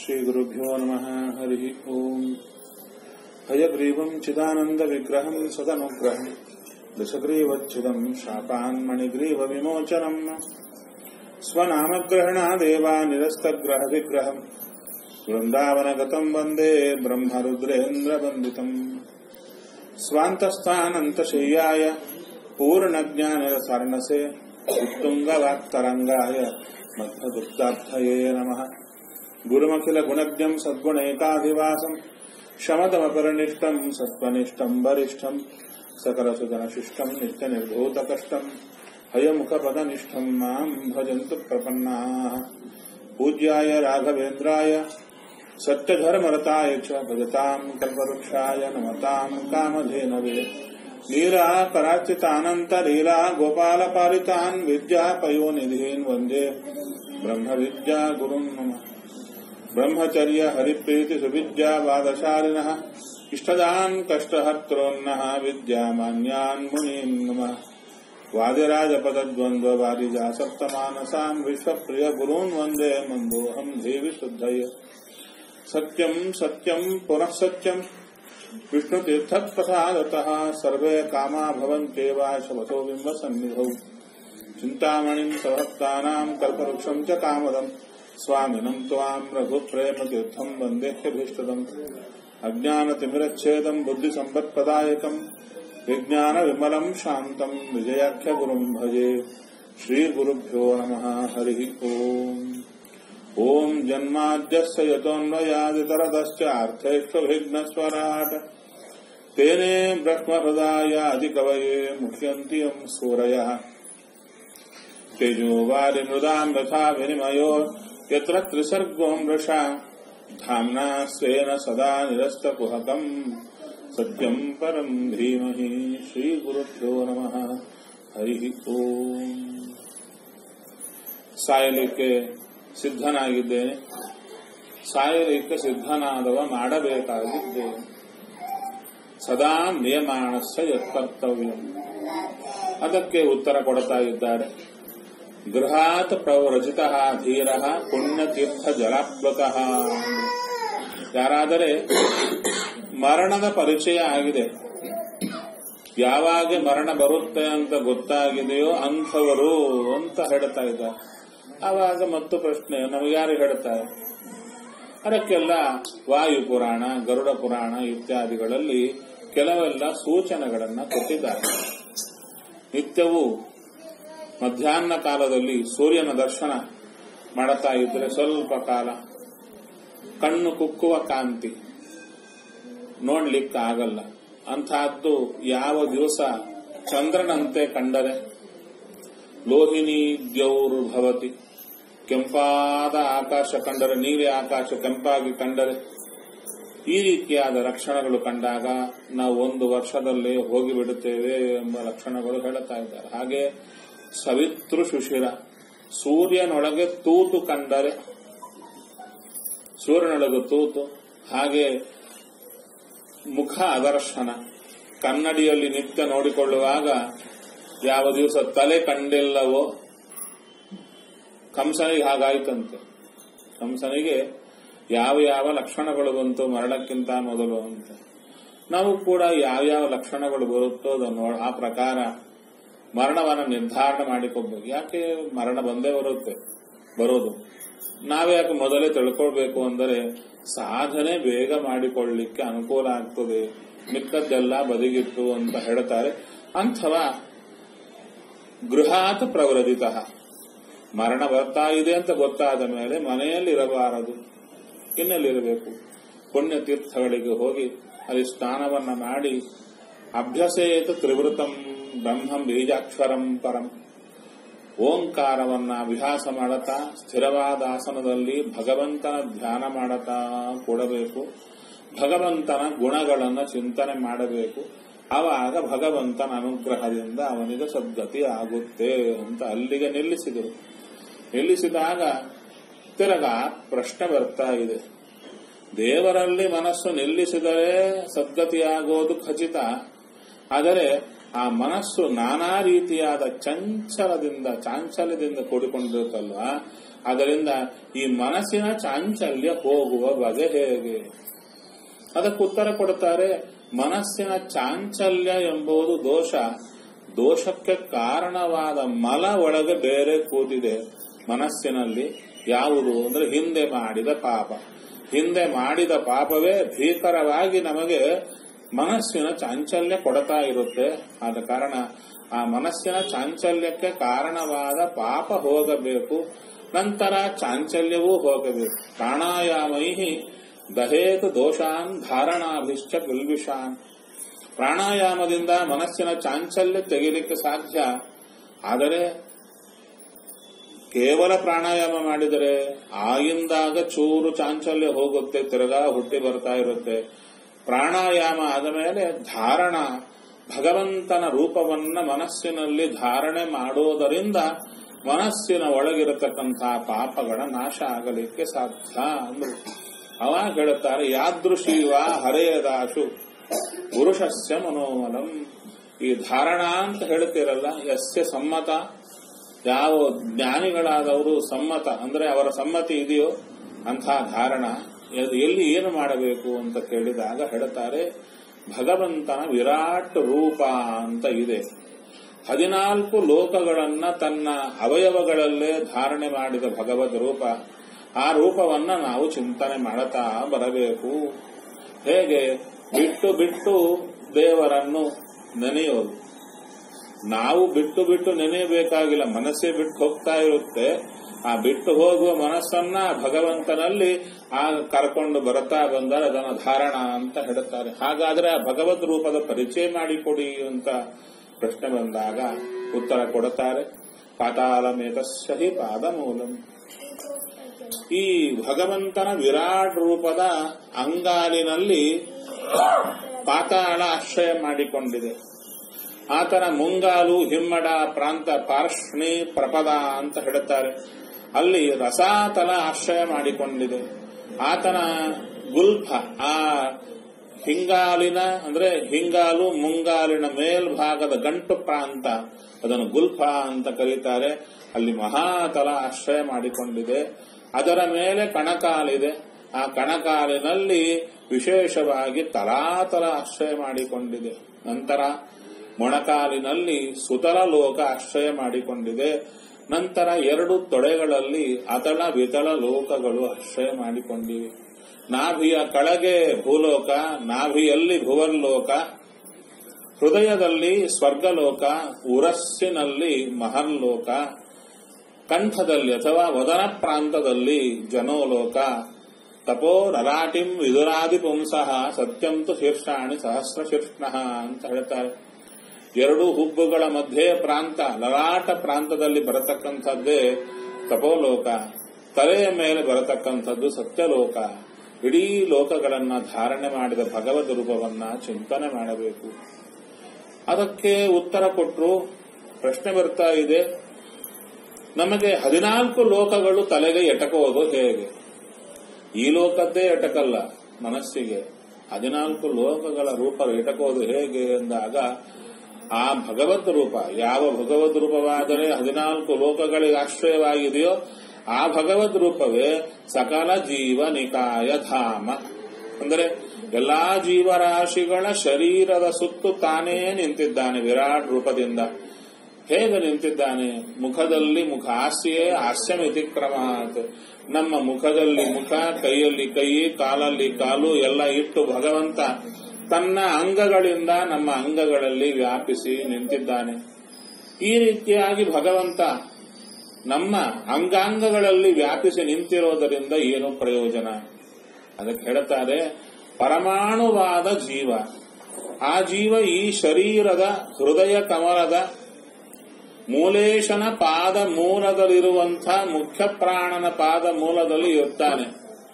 श्रीगुरुभ्यो नमः हरिः ओम् हयग्रीवम् चिदानन्दविग्रहम् सदनुग्रहम् दशग्रीवच्छिदम् शापान्मणिग्रीवविमोचनम् स्वनामग्रहणादेवा निरस्तग्रहविग्रहम् वृन्दावनगतम् वन्दे ब्रह्मरुद्रेन्द्रवन्दितम् स्वान्तस्थानन्तशय्याय पूर्णज्ञानरसार्णसे उत्तुङ्गवाक्तरङ्गाय मध्वदुक्तार्थये नमः गुरुमखिलगुणज्ञम् सद्गुणैकाधिवासम् शमदमपरनिष्ठम् सत्त्वनिष्ठम् वरिष्ठम् सकलसुजनशिष्टम् नित्यनिर्धूतकष्टम् हयमुखपदनिष्ठम् माम् भजन्तु प्रपन्नाः पूज्याय राघवेन्द्राय सत्यधर्मरताय च भजताम् कल्पवृक्षाय नमताम् कामधेनवे लीलाकरार्चितानन्तलीला गोपालपालितान् विद्यापयोनिधीन् वन्दे ब्रह्मविद्या गुरुन् नमः ब्रह्मचर्य हरिप्रीति सुविद्यावादशालिनः इष्टदान् कष्टहर्त्रोन्नः विद्यामान्यान् मुनीन् नमः वादिराजपदद्वन्द्ववादिजासप्तमानसाम् विश्वप्रिय गुरून् वन्दे मन्दोऽहम् देवि शुद्धय सत्यम् सत्यम् पुनः सत्यम् विष्णुतीर्थप्रसादतः सर्वे कामा भवन्त्येव शवतो बिम्बसन्निधौ चिन्तामणिम् सभक्तानाम् कल्पवृक्षम् च कामदम् स्वामिनम् त्वाम् रघुप्रेमतीर्थम् वन्देह्यभीष्टदम् अज्ञानतिमिरच्छेदम् बुद्धिसम्पत्प्रदायकम् विज्ञानविमलम् शान्तम् विजयाख्यगुरुम् भजे श्रीगुरुभ्यो नमः हरिः ओम् ॐ जन्माद्यस्य यतोऽन्वयादितरदश्च अर्थेष्वभिघ्नस्वराट् तेने ब्रह्महृदायादिकवये मुह्यन्ति यम् सूरयः तेजोवारिमृदाम् यथा विनिमयो यत्र त्रिसर्गो मृषा धाम्ना स्वेन सदा निरस्तकुहकम् सत्यम् परम् धीमहि ಶ್ರೀಗುರುಭ್ಯೋ ನಮಃ ಹರಿ ಓಂ ಸಾಯಲಿಕ್ಕೆ ಸಿದ್ಧನಾಗಿದ್ದೇನೆ ಸಾಯಲಿಕ್ಕೆ ಸಿದ್ಧನಾದವ ಮಾಡಬೇಕಾಗಿದ್ದೇನೆ ಸದಾ ನಿಯಮಾಣಸ್ಯ ಯತ್ಕರ್ತವ್ಯ ಅದಕ್ಕೆ ಉತ್ತರ ಕೊಡ್ತಾ ಇದ್ದಾರೆ ಗೃಹಾತ್ ಪ್ರವರಚಿತ ಧೀರ ಪುಣ್ಯತೀರ್ಥ ಜಲಾಪ್ಲುತಃ ಯಾರಾದರೆ ಮರಣದ ಪರಿಚಯ ಆಗಿದೆ ಯಾವಾಗ ಮರಣ ಬರುತ್ತೆ ಅಂತ ಗೊತ್ತಾಗಿದೆಯೋ ಅಂಥವರು ಅಂತ ಹೇಳ್ತಾ ಇದ್ದಾರೆ ಆವಾಗ ಮತ್ತು ಪ್ರಶ್ನೆ ನಮಗೆ ಯಾರು ಹೇಳ್ತಾರೆ ಅದಕ್ಕೆಲ್ಲ ವಾಯು ಪುರಾಣ ಗರುಡ ಪುರಾಣ ಇತ್ಯಾದಿಗಳಲ್ಲಿ ಕೆಲವೆಲ್ಲ ಸೂಚನೆಗಳನ್ನ ಕೊಟ್ಟಿದ್ದಾರೆ ನಿತ್ಯವೂ ಮಧ್ಯಾಹ್ನ ಕಾಲದಲ್ಲಿ ಸೂರ್ಯನ ದರ್ಶನ ಮಾಡುತ್ತಾ ಇದ್ರೆ ಸ್ವಲ್ಪ ಕಾಲ ಕಣ್ಣು ಕುಕ್ಕುವ ಕಾಂತಿ ನೋಡ್ಲಿಕ್ಕೆ ಆಗಲ್ಲ ಅಂತಹದ್ದು ಯಾವ ದಿವಸ ಚಂದ್ರನಂತೆ ಕಂಡರೆ ಲೋಹಿನಿ ದ್ಯೌರು ಭವತಿ ಕೆಂಪಾದ ಆಕಾಶ ಕಂಡರೆ ನೀಲಿ ಆಕಾಶ ಕೆಂಪಾಗಿ ಕಂಡರೆ ಈ ರೀತಿಯಾದ ಲಕ್ಷಣಗಳು ಕಂಡಾಗ ನಾವು ಒಂದು ವರ್ಷದಲ್ಲೇ ಹೋಗಿಬಿಡುತ್ತೇವೆ ಎಂಬ ಲಕ್ಷಣಗಳು ಹೇಳುತ್ತಾ ಇದ್ದಾರೆ ಹಾಗೆ ಸವಿತೃ ಸುಶಿರ ಸೂರ್ಯನೊಳಗೆ ತೂತು ಕಂಡರೆ ಸೂರ್ಯನೊಳಗೆ ತೂತು ಹಾಗೆ ಮುಖ ಅದರ್ಶನ ಕನ್ನಡಿಯಲ್ಲಿ ನಿತ್ಯ ನೋಡಿಕೊಳ್ಳುವಾಗ ಯಾವ ದಿವಸ ತಲೆ ಕಂಡಿಲ್ಲವೋ ಕಂಸನಿಗೆ ಹಾಗಾಯ್ತಂತೆ ಕಂಸನಿಗೆ ಯಾವ ಯಾವ ಲಕ್ಷಣಗಳು ಬಂತು ಮರಣಕ್ಕಿಂತ ಮೊದಲು ಅಂತ ನಾವು ಕೂಡ ಯಾವ್ಯಾವ ಲಕ್ಷಣಗಳು ಬರುತ್ತೋ ಅದನ್ನು ಆ ಪ್ರಕಾರ ಮರಣವನ್ನು ನಿರ್ಧಾರಣೆ ಮಾಡಿಕೊಳ್ಬೇಕು ಯಾಕೆ ಮರಣ ಬಂದೇ ಬರುತ್ತೆ ಬರೋದು ನಾವೇ ಯಾಕೆ ಮೊದಲೇ ತಿಳ್ಕೊಳ್ಬೇಕು ಅಂದರೆ ಸಾಧನೆ ಬೇಗ ಮಾಡಿಕೊಳ್ಳಲಿಕ್ಕೆ ಅನುಕೂಲ ಆಗ್ತದೆ ಮಿಕ್ಕದ್ದೆಲ್ಲ ಬದಿಗಿತ್ತು ಅಂತ ಹೇಳ್ತಾರೆ ಅಂಥವ ಗೃಹಾತ್ ಪ್ರವೃದಿತ ಮರಣ ಬರ್ತಾ ಇದೆ ಅಂತ ಗೊತ್ತಾದ ಮೇಲೆ ಮನೆಯಲ್ಲಿರಬಾರದು ಇನ್ನೆಲ್ಲಿರಬೇಕು ಪುಣ್ಯ ತೀರ್ಥಗಳಿಗೆ ಹೋಗಿ ಅಲ್ಲಿ ಸ್ನಾನವನ್ನ ಮಾಡಿ ಅಭ್ಯಸೇತ ತ್ರಿವೃತಂ ಬ್ರಹ್ಮಂ ಬೀಜಾಕ್ಷರಂ ಪರಂ ಓಂಕಾರವನ್ನ ಅಭ್ಯಾಸ ಮಾಡುತ್ತಾ ಸ್ಥಿರವಾದ ಆಸನದಲ್ಲಿ ಭಗವಂತನ ಧ್ಯಾನ ಮಾಡುತ್ತಾ ಕೊಡಬೇಕು ಭಗವಂತನ ಗುಣಗಳನ್ನು ಚಿಂತನೆ ಮಾಡಬೇಕು ಆವಾಗ ಭಗವಂತನ ಅನುಗ್ರಹದಿಂದ ಅವನಿಗೆ ಸದ್ಗತಿ ಆಗುತ್ತೆ ಅಂತ ಅಲ್ಲಿಗೆ ನಿಲ್ಲಿಸಿದರು ನಿಲ್ಲಿಸಿದಾಗ ತಿರಗಾ ಪ್ರಶ್ನೆ ಬರ್ತಾ ಇದೆ ದೇವರಲ್ಲಿ ಮನಸ್ಸು ನಿಲ್ಲಿಸಿದರೆ ಸದ್ಗತಿಯಾಗೋದು ಖಚಿತ ಆದರೆ ಆ ಮನಸ್ಸು ನಾನಾ ರೀತಿಯಾದ ಚಂಚಲದಿಂದ ಚಾಂಚಲ್ಯದಿಂದ ಕೂಡಿಕೊಂಡಿರುತ್ತಲ್ವಾ ಅದರಿಂದ ಈ ಮನಸ್ಸಿನ ಚಾಂಚಲ್ಯ ಹೋಗುವ ಬಗೆ ಹೇಗೆ ಅದಕ್ಕೆ ಉತ್ತರ ಕೊಡುತ್ತಾರೆ ಮನಸ್ಸಿನ ಚಾಂಚಲ್ಯ ಎಂಬುದು ದೋಷ ದೋಷಕ್ಕೆ ಕಾರಣವಾದ ಮಲ ಒಳಗೆ ಬೇರೆ ಕೂತಿದೆ ಮನಸ್ಸಿನಲ್ಲಿ ಯಾವುದು ಅಂದ್ರೆ ಹಿಂದೆ ಮಾಡಿದ ಪಾಪ ಹಿಂದೆ ಮಾಡಿದ ಪಾಪವೇ ಭೀಕರವಾಗಿ ನಮಗೆ ಮನಸ್ಸಿನ ಚಾಂಚಲ್ಯ ಕೊಡ್ತಾ ಇರುತ್ತೆ ಆದ ಕಾರಣ ಆ ಮನಸ್ಸಿನ ಚಾಂಚಲ್ಯಕ್ಕೆ ಕಾರಣವಾದ ಪಾಪ ಹೋಗಬೇಕು ನಂತರ ಚಾಂಚಲ್ಯವೂ ಹೋಗಬೇಕು ಪ್ರಾಣಾಯಾಮೈ ದಹೇತು ದೋಷಾನ್ ಧಾರಣಾಭಿಶ್ಚ ಬಿಲ್ವಿಷಾನ್ ಪ್ರಾಣಾಯಾಮದಿಂದ ಮನಸ್ಸಿನ ಚಾಂಚಲ್ಯ ತೆಗಿಲಿಕ್ಕೆ ಸಾಧ್ಯ ಆದರೆ ಕೇವಲ ಪ್ರಾಣಾಯಾಮ ಮಾಡಿದರೆ ಆಗಿಂದಾಗ ಚೂರು ಚಾಂಚಲ್ಯ ಹೋಗುತ್ತೆ ತಿರ್ಗಾ ಹುಟ್ಟಿ ಬರ್ತಾ ಇರುತ್ತೆ ಪ್ರಾಣಾಯಾಮ ಆದ ಮೇಲೆ ಧಾರಣ ಭಗವಂತನ ರೂಪವನ್ನ ಮನಸ್ಸಿನಲ್ಲಿ ಧಾರಣೆ ಮಾಡುವುದರಿಂದ ಮನಸ್ಸಿನ ಒಳಗಿರತಕ್ಕಂತಹ ಪಾಪಗಳ ನಾಶ ಆಗಲಿಕ್ಕೆ ಸಾಧ್ಯ ಅಂದ್ರು ಅವಾಗ ಹೇಳುತ್ತಾರೆ ಯಾದೃಶೀವ ಹರೆಯದಾಶು ಪುರುಷಸ್ಯ ಮನೋಮಲಂ ಈ ಧಾರಣ ಅಂತ ಹೇಳ್ತಿರಲ್ಲ ಯಸ್ಯ ಸಮ್ಮತ ಯಾವ ಜ್ಞಾನಿಗಳಾದವರು ಸಮ್ಮತ ಅಂದ್ರೆ ಅವರ ಸಮ್ಮತಿ ಇದೆಯೋ ಅಂಥ ಧಾರಣ ಅದು ಎಲ್ಲಿ ಏನು ಮಾಡಬೇಕು ಅಂತ ಕೇಳಿದಾಗ ಹೇಳುತ್ತಾರೆ ಭಗವಂತನ ವಿರಾಟ್ ರೂಪ ಅಂತ ಇದೆ ಹದಿನಾಲ್ಕು ಲೋಕಗಳನ್ನ ತನ್ನ ಅವಯವಗಳಲ್ಲೇ ಧಾರಣೆ ಮಾಡಿದ ಭಗವದ್ ರೂಪ ಆ ರೂಪವನ್ನ ನಾವು ಚಿಂತನೆ ಮಾಡುತ್ತಾ ಬರಬೇಕು ಹೇಗೆ ಬಿಟ್ಟು ಬಿಟ್ಟು ದೇವರನ್ನು ನೆನೆಯೋದು ನಾವು ಬಿಟ್ಟು ಬಿಟ್ಟು ನೆನೆಯಬೇಕಾಗಿಲ್ಲ ಮನಸ್ಸೇ ಬಿಟ್ಟು ಹೋಗ್ತಾ ಇರುತ್ತೆ ಆ ಬಿಟ್ಟು ಹೋಗುವ ಮನಸ್ಸನ್ನ ಭಗವಂತನಲ್ಲಿ ಆ ಕರ್ಕೊಂಡು ಬರುತ್ತಾ ಬಂದರೆ ಅದನ್ನು ಧಾರಣ ಅಂತ ಹೇಳುತ್ತಾರೆ ಹಾಗಾದ್ರೆ ಆ ಭಗವದ್ ರೂಪದ ಪರಿಚಯ ಮಾಡಿಕೊಡಿ ಅಂತ ಪ್ರಶ್ನೆ ಬಂದಾಗ ಉತ್ತರ ಕೊಡುತ್ತಾರೆ ಪಾತಾಳಮೇತಸ್ಯ ಹಿ ಪಾದಮೂಲಂ ಈ ಭಗವಂತನ ವಿರಾಟ್ ರೂಪದ ಅಂಗಾಲಿನಲ್ಲಿ ಪಾತಾಳ ಆಶ್ರಯ ಮಾಡಿಕೊಂಡಿದೆ ಆತನ ಮುಂಗಾಲು ಹಿಮ್ಮಡ ಪ್ರಾಂತ ಪಾರ್ಷ್ಣಿ ಪ್ರಪದ ಅಂತ ಹೇಳುತ್ತಾರೆ ಅಲ್ಲಿ ರಸಾತಲ ಆಶ್ರಯ ಮಾಡಿಕೊಂಡಿದೆ ಆತನ ಗುಲ್ಫ ಆ ಹಿಂಗಾಲಿನ ಅಂದ್ರೆ ಹಿಂಗಾಲು ಮುಂಗಾಲಿನ ಮೇಲ್ಭಾಗದ ಗಂಟು ಪ್ರಾಂತ ಅದನ್ನು ಗುಲ್ಫ ಅಂತ ಕರೀತಾರೆ ಅಲ್ಲಿ ಮಹಾತಲ ಆಶ್ರಯ ಮಾಡಿಕೊಂಡಿದೆ ಅದರ ಮೇಲೆ ಕಣಕಾಲಿದೆ ಆ ಕಣಕಾಲಿನಲ್ಲಿ ವಿಶೇಷವಾಗಿ ತಲಾತಲ ಆಶ್ರಯ ಮಾಡಿಕೊಂಡಿದೆ ನಂತರ ಮೊಣಕಾಲಿನಲ್ಲಿ ಸುತಲ ಲೋಕ ಆಶ್ರಯ ಮಾಡಿಕೊಂಡಿದೆ ನಂತರ ಎರಡು ತೊಡೆಗಳಲ್ಲಿ ಅತಳ ವಿತಳ ಲೋಕಗಳು ಆಶ್ರಯ ಮಾಡಿಕೊಂಡಿವೆ ನಾಭಿಯ ಕೆಳಗೆ ಭೂಲೋಕ ನಾಭಿಯಲ್ಲಿ ಭುವರ್ಲೋಕ ಹೃದಯದಲ್ಲಿ ಸ್ವರ್ಗಲೋಕ ಉರಸ್ಸಿನಲ್ಲಿ ಮಹರ್ಲೋಕ ಕಂಠದಲ್ಲಿ ಅಥವಾ ವದನ ಪ್ರಾಂತದಲ್ಲಿ ಜನೋಲೋಕ ತಪೋ ಲಲಾಟಿಂ ವಿದುರಾದಿ ಪುಂಸಃ ಸತ್ಯಂತು ಶೀರ್ಷಾಣಿ ಸಹಸ್ರ ಶೀರ್ಷ್ಣ ಅಂತ ಹೇಳ್ತಾರೆ ಎರಡು ಹುಬ್ಬುಗಳ ಮಧ್ಯೆ ಪ್ರಾಂತ ಲಲಾಟ ಪ್ರಾಂತದಲ್ಲಿ ಬರತಕ್ಕಂಥದ್ದೇ ತಪೋಲೋಕ ತಲೆಯ ಮೇಲೆ ಬರತಕ್ಕಂಥದ್ದು ಸತ್ಯಲೋಕ ಇಡೀ ಲೋಕಗಳನ್ನ ಧಾರಣೆ ಮಾಡಿದ ಭಗವದ್ ರೂಪವನ್ನ ಚಿಂತನೆ ಮಾಡಬೇಕು ಅದಕ್ಕೆ ಉತ್ತರ ಕೊಟ್ಟರು ಪ್ರಶ್ನೆ ಬರ್ತಾ ಇದೆ ನಮಗೆ ಹದಿನಾಲ್ಕು ಲೋಕಗಳು ತಲೆಗೆ ಎಟಕೋದು ಹೇಗೆ ಈ ಲೋಕದ್ದೇ ಎಟಕಲ್ಲ ಮನಸ್ಸಿಗೆ ಹದಿನಾಲ್ಕು ಲೋಕಗಳ ರೂಪ ಎಟಕೋದು ಹೇಗೆ ಎಂದಾಗ ಆ ಭಗವದ್ ರೂಪ ಯಾವ ಭಗವದ್ ರೂಪವಾದರೆ ಹದಿನಾಲ್ಕು ಲೋಕಗಳಿಗೆ ಆಶ್ರಯವಾಗಿದೆಯೋ ಆ ಭಗವದ್ ರೂಪವೇ ಸಕಲ ಜೀವ ನಿಕಾಯ ಧಾಮ ಅಂದರೆ ಎಲ್ಲಾ ಜೀವರಾಶಿಗಳ ಶರೀರದ ಸುತ್ತು ತಾನೇ ನಿಂತಿದ್ದಾನೆ ವಿರಾಟ್ ರೂಪದಿಂದ ಹೇಗೆ ನಿಂತಿದ್ದಾನೆ ಮುಖದಲ್ಲಿ ಮುಖ ಹಾಸ್ಯೇ ಹಾಸ್ಯಮಿತಿ ಕ್ರಮ ನಮ್ಮ ಮುಖದಲ್ಲಿ ಮುಖ ಕೈಯಲ್ಲಿ ಕೈ ಕಾಲಲ್ಲಿ ಕಾಲು ಎಲ್ಲ ಇಟ್ಟು ಭಗವಂತ ತನ್ನ ಅಂಗಗಳಿಂದ ನಮ್ಮ ಅಂಗಗಳಲ್ಲಿ ವ್ಯಾಪಿಸಿ ನಿಂತಿದ್ದಾನೆ ಈ ರೀತಿಯಾಗಿ ಭಗವಂತ ನಮ್ಮ ಅಂಗಾಂಗಗಳಲ್ಲಿ ವ್ಯಾಪಿಸಿ ನಿಂತಿರೋದರಿಂದ ಏನು ಪ್ರಯೋಜನ ಅದಕ್ಕೆ ಹೇಳ್ತಾರೆ ಪರಮಾಣುವಾದ ಜೀವ ಆ ಜೀವ ಈ ಶರೀರದ ಹೃದಯ ಕಮಲದ ಮೂಲೇಶನ ಪಾದ ಮೂಲದಲ್ಲಿರುವಂಥ ಮುಖ್ಯ ಪ್ರಾಣನ ಪಾದ ಮೂಲದಲ್ಲಿ ಇರ್ತಾನೆ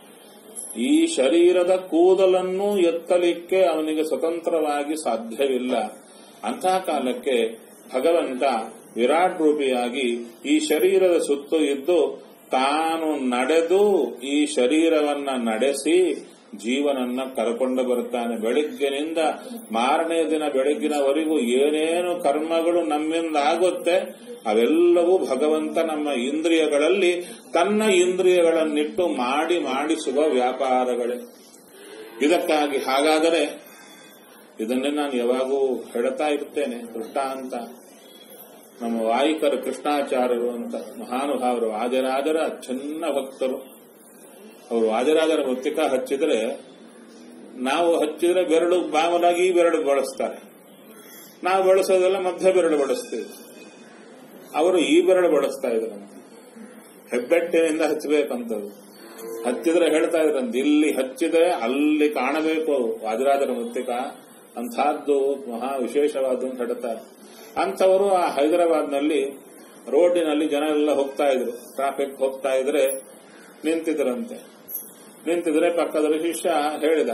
ಈ ಶರೀರದ ಕೂದಲನ್ನು ಎತ್ತಲಿಕ್ಕೆ ಅವನಿಗೆ ಸ್ವತಂತ್ರವಾಗಿ ಸಾಧ್ಯವಿಲ್ಲ ಅಂತಹ ಕಾಲಕ್ಕೆ ಭಗವಂತ ವಿರಾಟ್ ರೂಪಿಯಾಗಿ ಈ ಶರೀರದ ಸುತ್ತು ಇದ್ದು ತಾನು ನಡೆದು ಈ ಶರೀರವನ್ನ ನಡೆಸಿ ಜೀವನನ್ನ ಕರ್ಕೊಂಡು ಬರುತ್ತಾನೆ ಬೆಳಿಗ್ಗಿನಿಂದ ಮಾರನೇ ದಿನ ಬೆಳಗ್ಗಿನವರೆಗೂ ಏನೇನು ಕರ್ಮಗಳು ನಮ್ಮಿಂದ ಆಗುತ್ತೆ ಅವೆಲ್ಲವೂ ಭಗವಂತ ನಮ್ಮ ಇಂದ್ರಿಯಗಳಲ್ಲಿ ತನ್ನ ಇಂದ್ರಿಯಗಳನ್ನಿಟ್ಟು ಮಾಡಿ ಮಾಡಿಸುವ ವ್ಯಾಪಾರಗಳೇ ಇದಕ್ಕಾಗಿ ಹಾಗಾದರೆ ಇದನ್ನೇ ನಾನು ಯಾವಾಗೂ ಹೇಳ್ತಾ ಇರ್ತೇನೆ ದೃಷ್ಟಾಂತ ನಮ್ಮ ವಾಯಿಕರು ಕೃಷ್ಣಾಚಾರ್ಯರು ಅಂತ ಮಹಾನುಭಾವರು ವಾಜರಾಜರ ಚೆನ್ನ ಭಕ್ತರು ಅವರು ವಾಜರಾಜರ ಮೃತ್ತಿಕ ಹಚ್ಚಿದ್ರೆ ನಾವು ಹಚ್ಚಿದ್ರೆ ಬೆರಳು ಮಾಮೂಲಾಗಿ ಈ ಬೆರಳು ಬಳಸ್ತಾರೆ ನಾವು ಬಳಸೋದೆಲ್ಲ ಮಧ್ಯ ಬೆರಳು ಬಳಸ್ತೀವಿ ಅವರು ಈ ಬೆರಳು ಬಳಸ್ತಾ ಇದ್ರು ಹೆಬ್ಬೆಟ್ಟಿನಿಂದ ಹಚ್ಚಬೇಕಂತದ್ದು ಹಚ್ಚಿದ್ರೆ ಹೇಳ್ತಾ ಇದ್ರಂತ ಇಲ್ಲಿ ಹಚ್ಚಿದ್ರೆ ಅಲ್ಲಿ ಕಾಣಬೇಕು ವಾಜರಾಜರ ಮೃತ್ತಿಕ ಅಂಥದ್ದು ಮಹಾ ವಿಶೇಷವಾದ ಅಂತ ಹೇಳ್ತಾರೆ ಅಂಥವರು ಆ ಹೈದರಾಬಾದ್ನಲ್ಲಿ ರೋಡಿನಲ್ಲಿ ಜನ ಎಲ್ಲ ಹೋಗ್ತಾ ಇದ್ರು ಟ್ರಾಫಿಕ್ ಹೋಗ್ತಾ ಇದ್ರೆ ನಿಂತಿದ್ರಂತೆ ನಿಂತಿದ್ರೆ ಪಕ್ಕದಲ್ಲಿ ಶಿಷ್ಯ ಹೇಳಿದ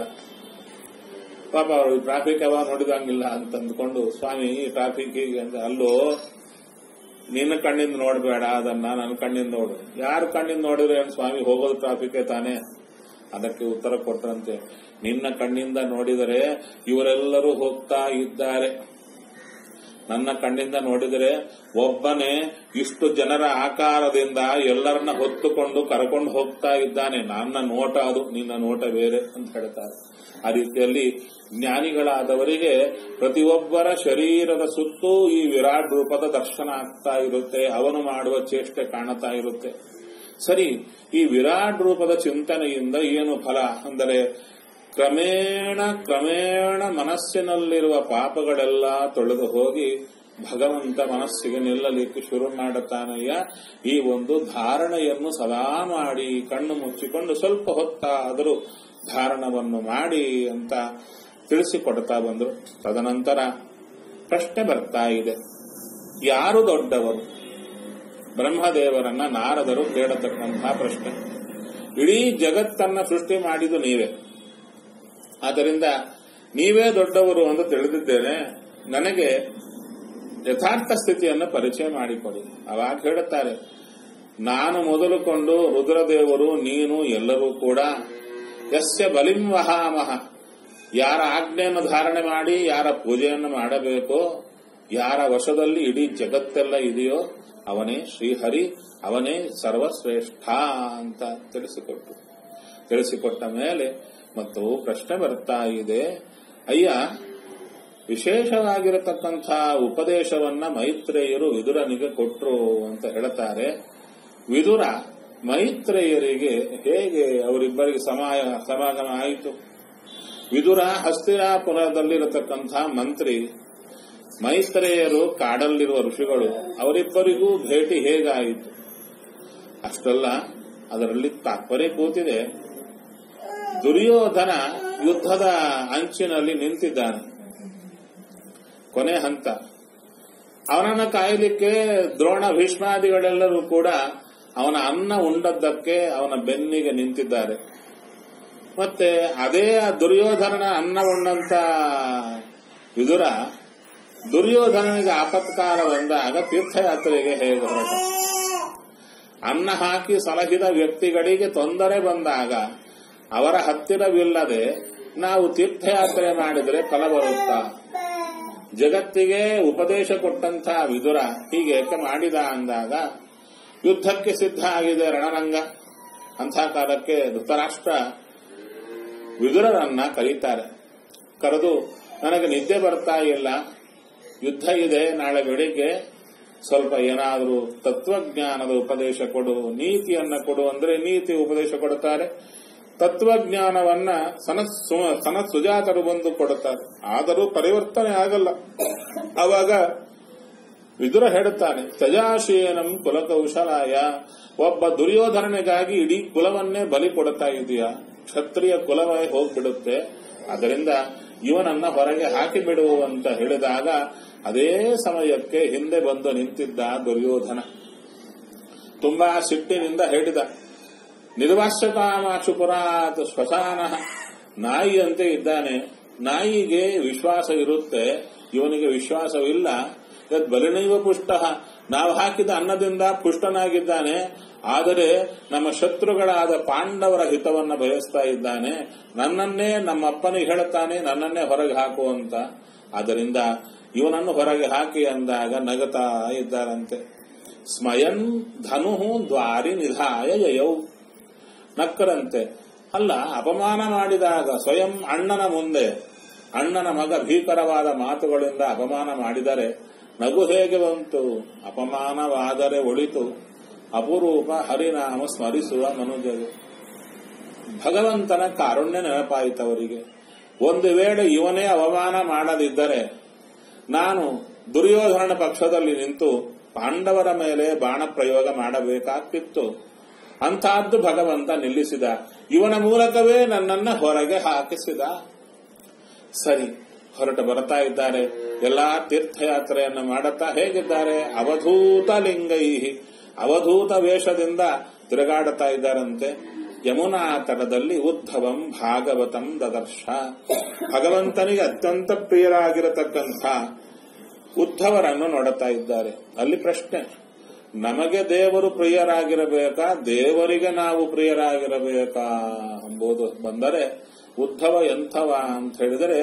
ಪಾಪ ಅವರು ಟ್ರಾಫಿಕ್ ಯಾವಾಗ ನೋಡಿದಂಗಿಲ್ಲ ಅಂತ ಅಂದ್ಕೊಂಡು ಸ್ವಾಮಿ ಟ್ರಾಫಿಕ್ ಹೀಗೆ ಅಂತ ಅಲ್ಲೋ ನಿನ್ನ ಕಣ್ಣಿಂದ ನೋಡಬೇಡ ಅದನ್ನ ನನ್ನ ಕಣ್ಣಿಂದ ನೋಡು ಯಾರ ಕಣ್ಣಿಂದ ನೋಡಿದ್ರೆ ಏನ್ ಸ್ವಾಮಿ ಹೋಗೋದು ಟ್ರಾಫಿಕ್ ತಾನೇ ಅದಕ್ಕೆ ಉತ್ತರ ಕೊಟ್ಟರಂತೆ ನಿನ್ನ ಕಣ್ಣಿಂದ ನೋಡಿದರೆ ಇವರೆಲ್ಲರೂ ಹೋಗ್ತಾ ಇದ್ದಾರೆ ನನ್ನ ಕಣ್ಣಿಂದ ನೋಡಿದರೆ ಒಬ್ಬನೇ ಇಷ್ಟು ಜನರ ಆಕಾರದಿಂದ ಎಲ್ಲರನ್ನ ಹೊತ್ತುಕೊಂಡು ಕರ್ಕೊಂಡು ಹೋಗ್ತಾ ಇದ್ದಾನೆ ನನ್ನ ನೋಟ ಅದು ನಿನ್ನ ನೋಟ ಬೇರೆ ಅಂತ ಹೇಳ್ತಾರೆ ಆ ರೀತಿಯಲ್ಲಿ ಜ್ಞಾನಿಗಳಾದವರಿಗೆ ಪ್ರತಿಯೊಬ್ಬರ ಶರೀರದ ಸುತ್ತೂ ಈ ವಿರಾಟ್ ರೂಪದ ದರ್ಶನ ಆಗ್ತಾ ಇರುತ್ತೆ ಅವನು ಮಾಡುವ ಚೇಷ್ಟೆ ಕಾಣುತ್ತಾ ಇರುತ್ತೆ ಸರಿ ಈ ವಿರಾಟ್ ರೂಪದ ಚಿಂತನೆಯಿಂದ ಏನು ಫಲ ಅಂದರೆ ಕ್ರಮೇಣ ಕ್ರಮೇಣ ಮನಸ್ಸಿನಲ್ಲಿರುವ ಪಾಪಗಳೆಲ್ಲ ತೊಳೆದು ಹೋಗಿ ಭಗವಂತ ಮನಸ್ಸಿಗೆ ನಿಲ್ಲಲಿಕ್ಕೆ ಶುರು ಮಾಡುತ್ತಾನಯ್ಯ ಈ ಒಂದು ಧಾರಣೆಯನ್ನು ಸದಾ ಮಾಡಿ ಕಣ್ಣು ಮುಚ್ಚಿಕೊಂಡು ಸ್ವಲ್ಪ ಹೊತ್ತಾದರೂ ಧಾರಣವನ್ನು ಮಾಡಿ ಅಂತ ತಿಳಿಸಿಕೊಡ್ತಾ ಬಂದರು ತದನಂತರ ಪ್ರಶ್ನೆ ಬರ್ತಾ ಇದೆ ಯಾರು ದೊಡ್ಡವರು ಬ್ರಹ್ಮದೇವರನ್ನ ನಾರದರು ಕೇಳತಕ್ಕಂತಹ ಪ್ರಶ್ನೆ ಇಡೀ ಜಗತ್ತನ್ನ ಸೃಷ್ಟಿ ಮಾಡಿದ್ದು ನೀವೇ ಆದ್ದರಿಂದ ನೀವೇ ದೊಡ್ಡವರು ಅಂತ ತಿಳಿದಿದ್ದೇನೆ ನನಗೆ ಯಥಾರ್ಥ ಸ್ಥಿತಿಯನ್ನು ಪರಿಚಯ ಮಾಡಿಕೊಡಿ ಅವಾಗ ಹೇಳುತ್ತಾರೆ ನಾನು ಮೊದಲುಕೊಂಡು ರುದ್ರದೇವರು ನೀನು ಎಲ್ಲರೂ ಕೂಡ ಯಸ್ಯ ಬಲಿಂ ವಹಾಮಹ ಯಾರ ಆಜ್ಞೆಯನ್ನು ಧಾರಣೆ ಮಾಡಿ ಯಾರ ಪೂಜೆಯನ್ನು ಮಾಡಬೇಕೋ ಯಾರ ವಶದಲ್ಲಿ ಇಡೀ ಜಗತ್ತೆಲ್ಲ ಇದೆಯೋ ಅವನೇ ಶ್ರೀಹರಿ ಅವನೇ ಸರ್ವಶ್ರೇಷ್ಠ ಅಂತ ತಿಳಿಸಿಕೊಟ್ಟು ತಿಳಿಸಿಕೊಟ್ಟ ಮೇಲೆ ಮತ್ತು ಪ್ರಶ್ನೆ ಬರ್ತಾ ಇದೆ ಅಯ್ಯ ವಿಶೇಷವಾಗಿರತಕ್ಕಂಥ ಉಪದೇಶವನ್ನ ಮೈತ್ರೇಯರು ವಿದುರನಿಗೆ ಕೊಟ್ರು ಅಂತ ಹೇಳ್ತಾರೆ ವಿದುರ ಮೈತ್ರೇಯರಿಗೆ ಹೇಗೆ ಅವರಿಬ್ಬರಿಗೆ ಸಮಾಯ ಸಮಾಗಮ ಆಯಿತು ವಿದುರ ಹಸ್ತಿನಾಪುರದಲ್ಲಿರತಕ್ಕಂಥ ಮಂತ್ರಿ ಮೈತ್ರೇಯರು ಕಾಡಲ್ಲಿರುವ ಋಷಿಗಳು ಅವರಿಬ್ಬರಿಗೂ ಭೇಟಿ ಹೇಗಾಯಿತು ಅಷ್ಟಲ್ಲ ಅದರಲ್ಲಿ ತಾತ್ಪರ್ಯ ಕೂತಿದೆ ದುರ್ಯೋಧನ ಯುದ್ಧದ ಅಂಚಿನಲ್ಲಿ ನಿಂತಿದ್ದಾನೆ ಕೊನೆ ಹಂತ ಅವನನ್ನ ಕಾಯಲಿಕ್ಕೆ ದ್ರೋಣ ಭೀಷ್ಮಾದಿಗಳೆಲ್ಲರೂ ಕೂಡ ಅವನ ಅನ್ನ ಉಂಡದ್ದಕ್ಕೆ ಅವನ ಬೆನ್ನಿಗೆ ನಿಂತಿದ್ದಾರೆ ಮತ್ತೆ ಅದೇ ಆ ದುರ್ಯೋಧನನ ಅನ್ನ ಉಂಡಂತ ವಿದುರ ದುರ್ಯೋಧನನಿಗೆ ಆಪತ್ಕಾರ ಬಂದಾಗ ತೀರ್ಥಯಾತ್ರೆಗೆ ಹೇಗೆ ಹೊರಟ ಅನ್ನ ಹಾಕಿ ಸಲಹಿದ ವ್ಯಕ್ತಿಗಳಿಗೆ ತೊಂದರೆ ಬಂದಾಗ ಅವರ ಹತ್ತಿರವಿಲ್ಲದೆ ನಾವು ತೀರ್ಥಯಾತ್ರೆ ಮಾಡಿದರೆ ಫಲ ಬರುತ್ತಾ ಜಗತ್ತಿಗೆ ಉಪದೇಶ ಕೊಟ್ಟಂತಹ ವಿದುರ ಹೀಗೆ ಏಕೆ ಮಾಡಿದ ಅಂದಾಗ ಯುದ್ಧಕ್ಕೆ ಸಿದ್ಧ ಆಗಿದೆ ರಣರಂಗ ಅಂಥ ಕಾಲಕ್ಕೆ ಧೃತರಾಷ್ಟ್ರ ವಿದುರರನ್ನ ಕರೀತಾರೆ ಕರೆದು ನನಗೆ ನಿದ್ದೆ ಬರ್ತಾ ಇಲ್ಲ ಯುದ್ಧ ಇದೆ ನಾಳೆ ಬೆಳಿಗ್ಗೆ ಸ್ವಲ್ಪ ಏನಾದರೂ ತತ್ವಜ್ಞಾನದ ಉಪದೇಶ ಕೊಡು ನೀತಿಯನ್ನ ಕೊಡು ಅಂದ್ರೆ ನೀತಿ ಉಪದೇಶ ಕೊಡುತ್ತಾರೆ ತತ್ವಜ್ಞಾನವನ್ನ ಸನತ್ ಸನತ್ ಸುಜಾತರು ಬಂದು ಕೊಡುತ್ತಾರೆ ಆದರೂ ಪರಿವರ್ತನೆ ಆಗಲ್ಲ ಅವಾಗ ವಿದುರ ಹೇಳುತ್ತಾನೆ ತಜಾಶೀನಂ ಕುಲಕೌಶಲಾಯ ಒಬ್ಬ ದುರ್ಯೋಧನನಿಗಾಗಿ ಇಡೀ ಕುಲವನ್ನೇ ಬಲಿ ಕೊಡುತ್ತಾ ಇದೆಯಾ ಕ್ಷತ್ರಿಯ ಕುಲವೇ ಹೋಗ್ಬಿಡುತ್ತೆ ಅದರಿಂದ ಇವನನ್ನ ಹೊರಗೆ ಹಾಕಿಬಿಡು ಅಂತ ಹೇಳಿದಾಗ ಅದೇ ಸಮಯಕ್ಕೆ ಹಿಂದೆ ಬಂದು ನಿಂತಿದ್ದ ದುರ್ಯೋಧನ ತುಂಬಾ ಸಿಟ್ಟಿನಿಂದ ಹೇಳಿದ ನಿರ್ವಾಶ್ಯಕಾಮಾಶುಪುರಾತ್ ಶ್ಮಶಾನ ನಾಯಿಯಂತೆ ಇದ್ದಾನೆ ನಾಯಿಗೆ ವಿಶ್ವಾಸ ಇರುತ್ತೆ ಇವನಿಗೆ ವಿಶ್ವಾಸವಿಲ್ಲ ಬಲಿನೈವ ಪುಷ್ಟ ನಾವು ಹಾಕಿದ ಅನ್ನದಿಂದ ಪುಷ್ಟನಾಗಿದ್ದಾನೆ ಆದರೆ ನಮ್ಮ ಶತ್ರುಗಳಾದ ಪಾಂಡವರ ಹಿತವನ್ನ ಬಯಸ್ತಾ ಇದ್ದಾನೆ ನನ್ನನ್ನೇ ನಮ್ಮಪ್ಪನಿಗೆ ಹೇಳುತ್ತಾನೆ ನನ್ನನ್ನೇ ಹೊರಗೆ ಹಾಕು ಅಂತ ಆದ್ದರಿಂದ ಇವನನ್ನು ಹೊರಗೆ ಹಾಕಿ ಅಂದಾಗ ನಗತಾ ಇದ್ದಾರಂತೆ ಸ್ಮಯನ್ ಧನು ದ್ವಾರಿ ನಿಧಾಯ ಯಯೌ ನಕ್ಕರಂತೆ ಅಲ್ಲ ಅಪಮಾನ ಮಾಡಿದಾಗ ಸ್ವಯಂ ಅಣ್ಣನ ಮುಂದೆ ಅಣ್ಣನ ಮಗ ಭೀಕರವಾದ ಮಾತುಗಳಿಂದ ಅಪಮಾನ ಮಾಡಿದರೆ ನಗು ಹೇಗೆ ಬಂತು ಅಪಮಾನವಾದರೆ ಒಳಿತು ಅಪರೂಪ ಹರಿನಾಮ ಸ್ಮರಿಸುವ ಮನುಜರು ಭಗವಂತನ ಕಾರುಣ್ಯ ನೆನಪಾಯಿತವರಿಗೆ ಒಂದು ವೇಳೆ ಇವನೇ ಅವಮಾನ ಮಾಡದಿದ್ದರೆ ನಾನು ದುರ್ಯೋಧನನ ಪಕ್ಷದಲ್ಲಿ ನಿಂತು ಪಾಂಡವರ ಮೇಲೆ ಬಾಣ ಪ್ರಯೋಗ ಮಾಡಬೇಕಾಗ್ತಿತ್ತು ಅಂತಹದ್ದು ಭಗವಂತ ನಿಲ್ಲಿಸಿದ ಇವನ ಮೂಲಕವೇ ನನ್ನನ್ನ ಹೊರಗೆ ಹಾಕಿಸಿದ ಸರಿ ಹೊರಟು ಬರ್ತಾ ಇದ್ದಾರೆ ಎಲ್ಲಾ ತೀರ್ಥಯಾತ್ರೆಯನ್ನು ಮಾಡುತ್ತಾ ಹೇಗಿದ್ದಾರೆ ಅವಧೂತ ಲಿಂಗೈ ಅವಧೂತ ವೇಷದಿಂದ ತಿರುಗಾಡುತ್ತಾ ಇದ್ದಾರಂತೆ ಯಮುನಾ ತಟದಲ್ಲಿ ಉದ್ಧವಂ ಭಾಗವತಂ ದದರ್ಶ ಭಗವಂತನಿಗೆ ಅತ್ಯಂತ ಪ್ರಿಯರಾಗಿರತಕ್ಕಂಥ ಉದ್ಧವರನ್ನು ನೋಡುತ್ತಾ ಇದ್ದಾರೆ ಅಲ್ಲಿ ಪ್ರಶ್ನೆ ನಮಗೆ ದೇವರು ಪ್ರಿಯರಾಗಿರಬೇಕಾ ದೇವರಿಗೆ ನಾವು ಪ್ರಿಯರಾಗಿರಬೇಕಾ ಎಂಬುದು ಬಂದರೆ ಉದ್ಧವ ಎಂಥವ ಅಂತ ಹೇಳಿದರೆ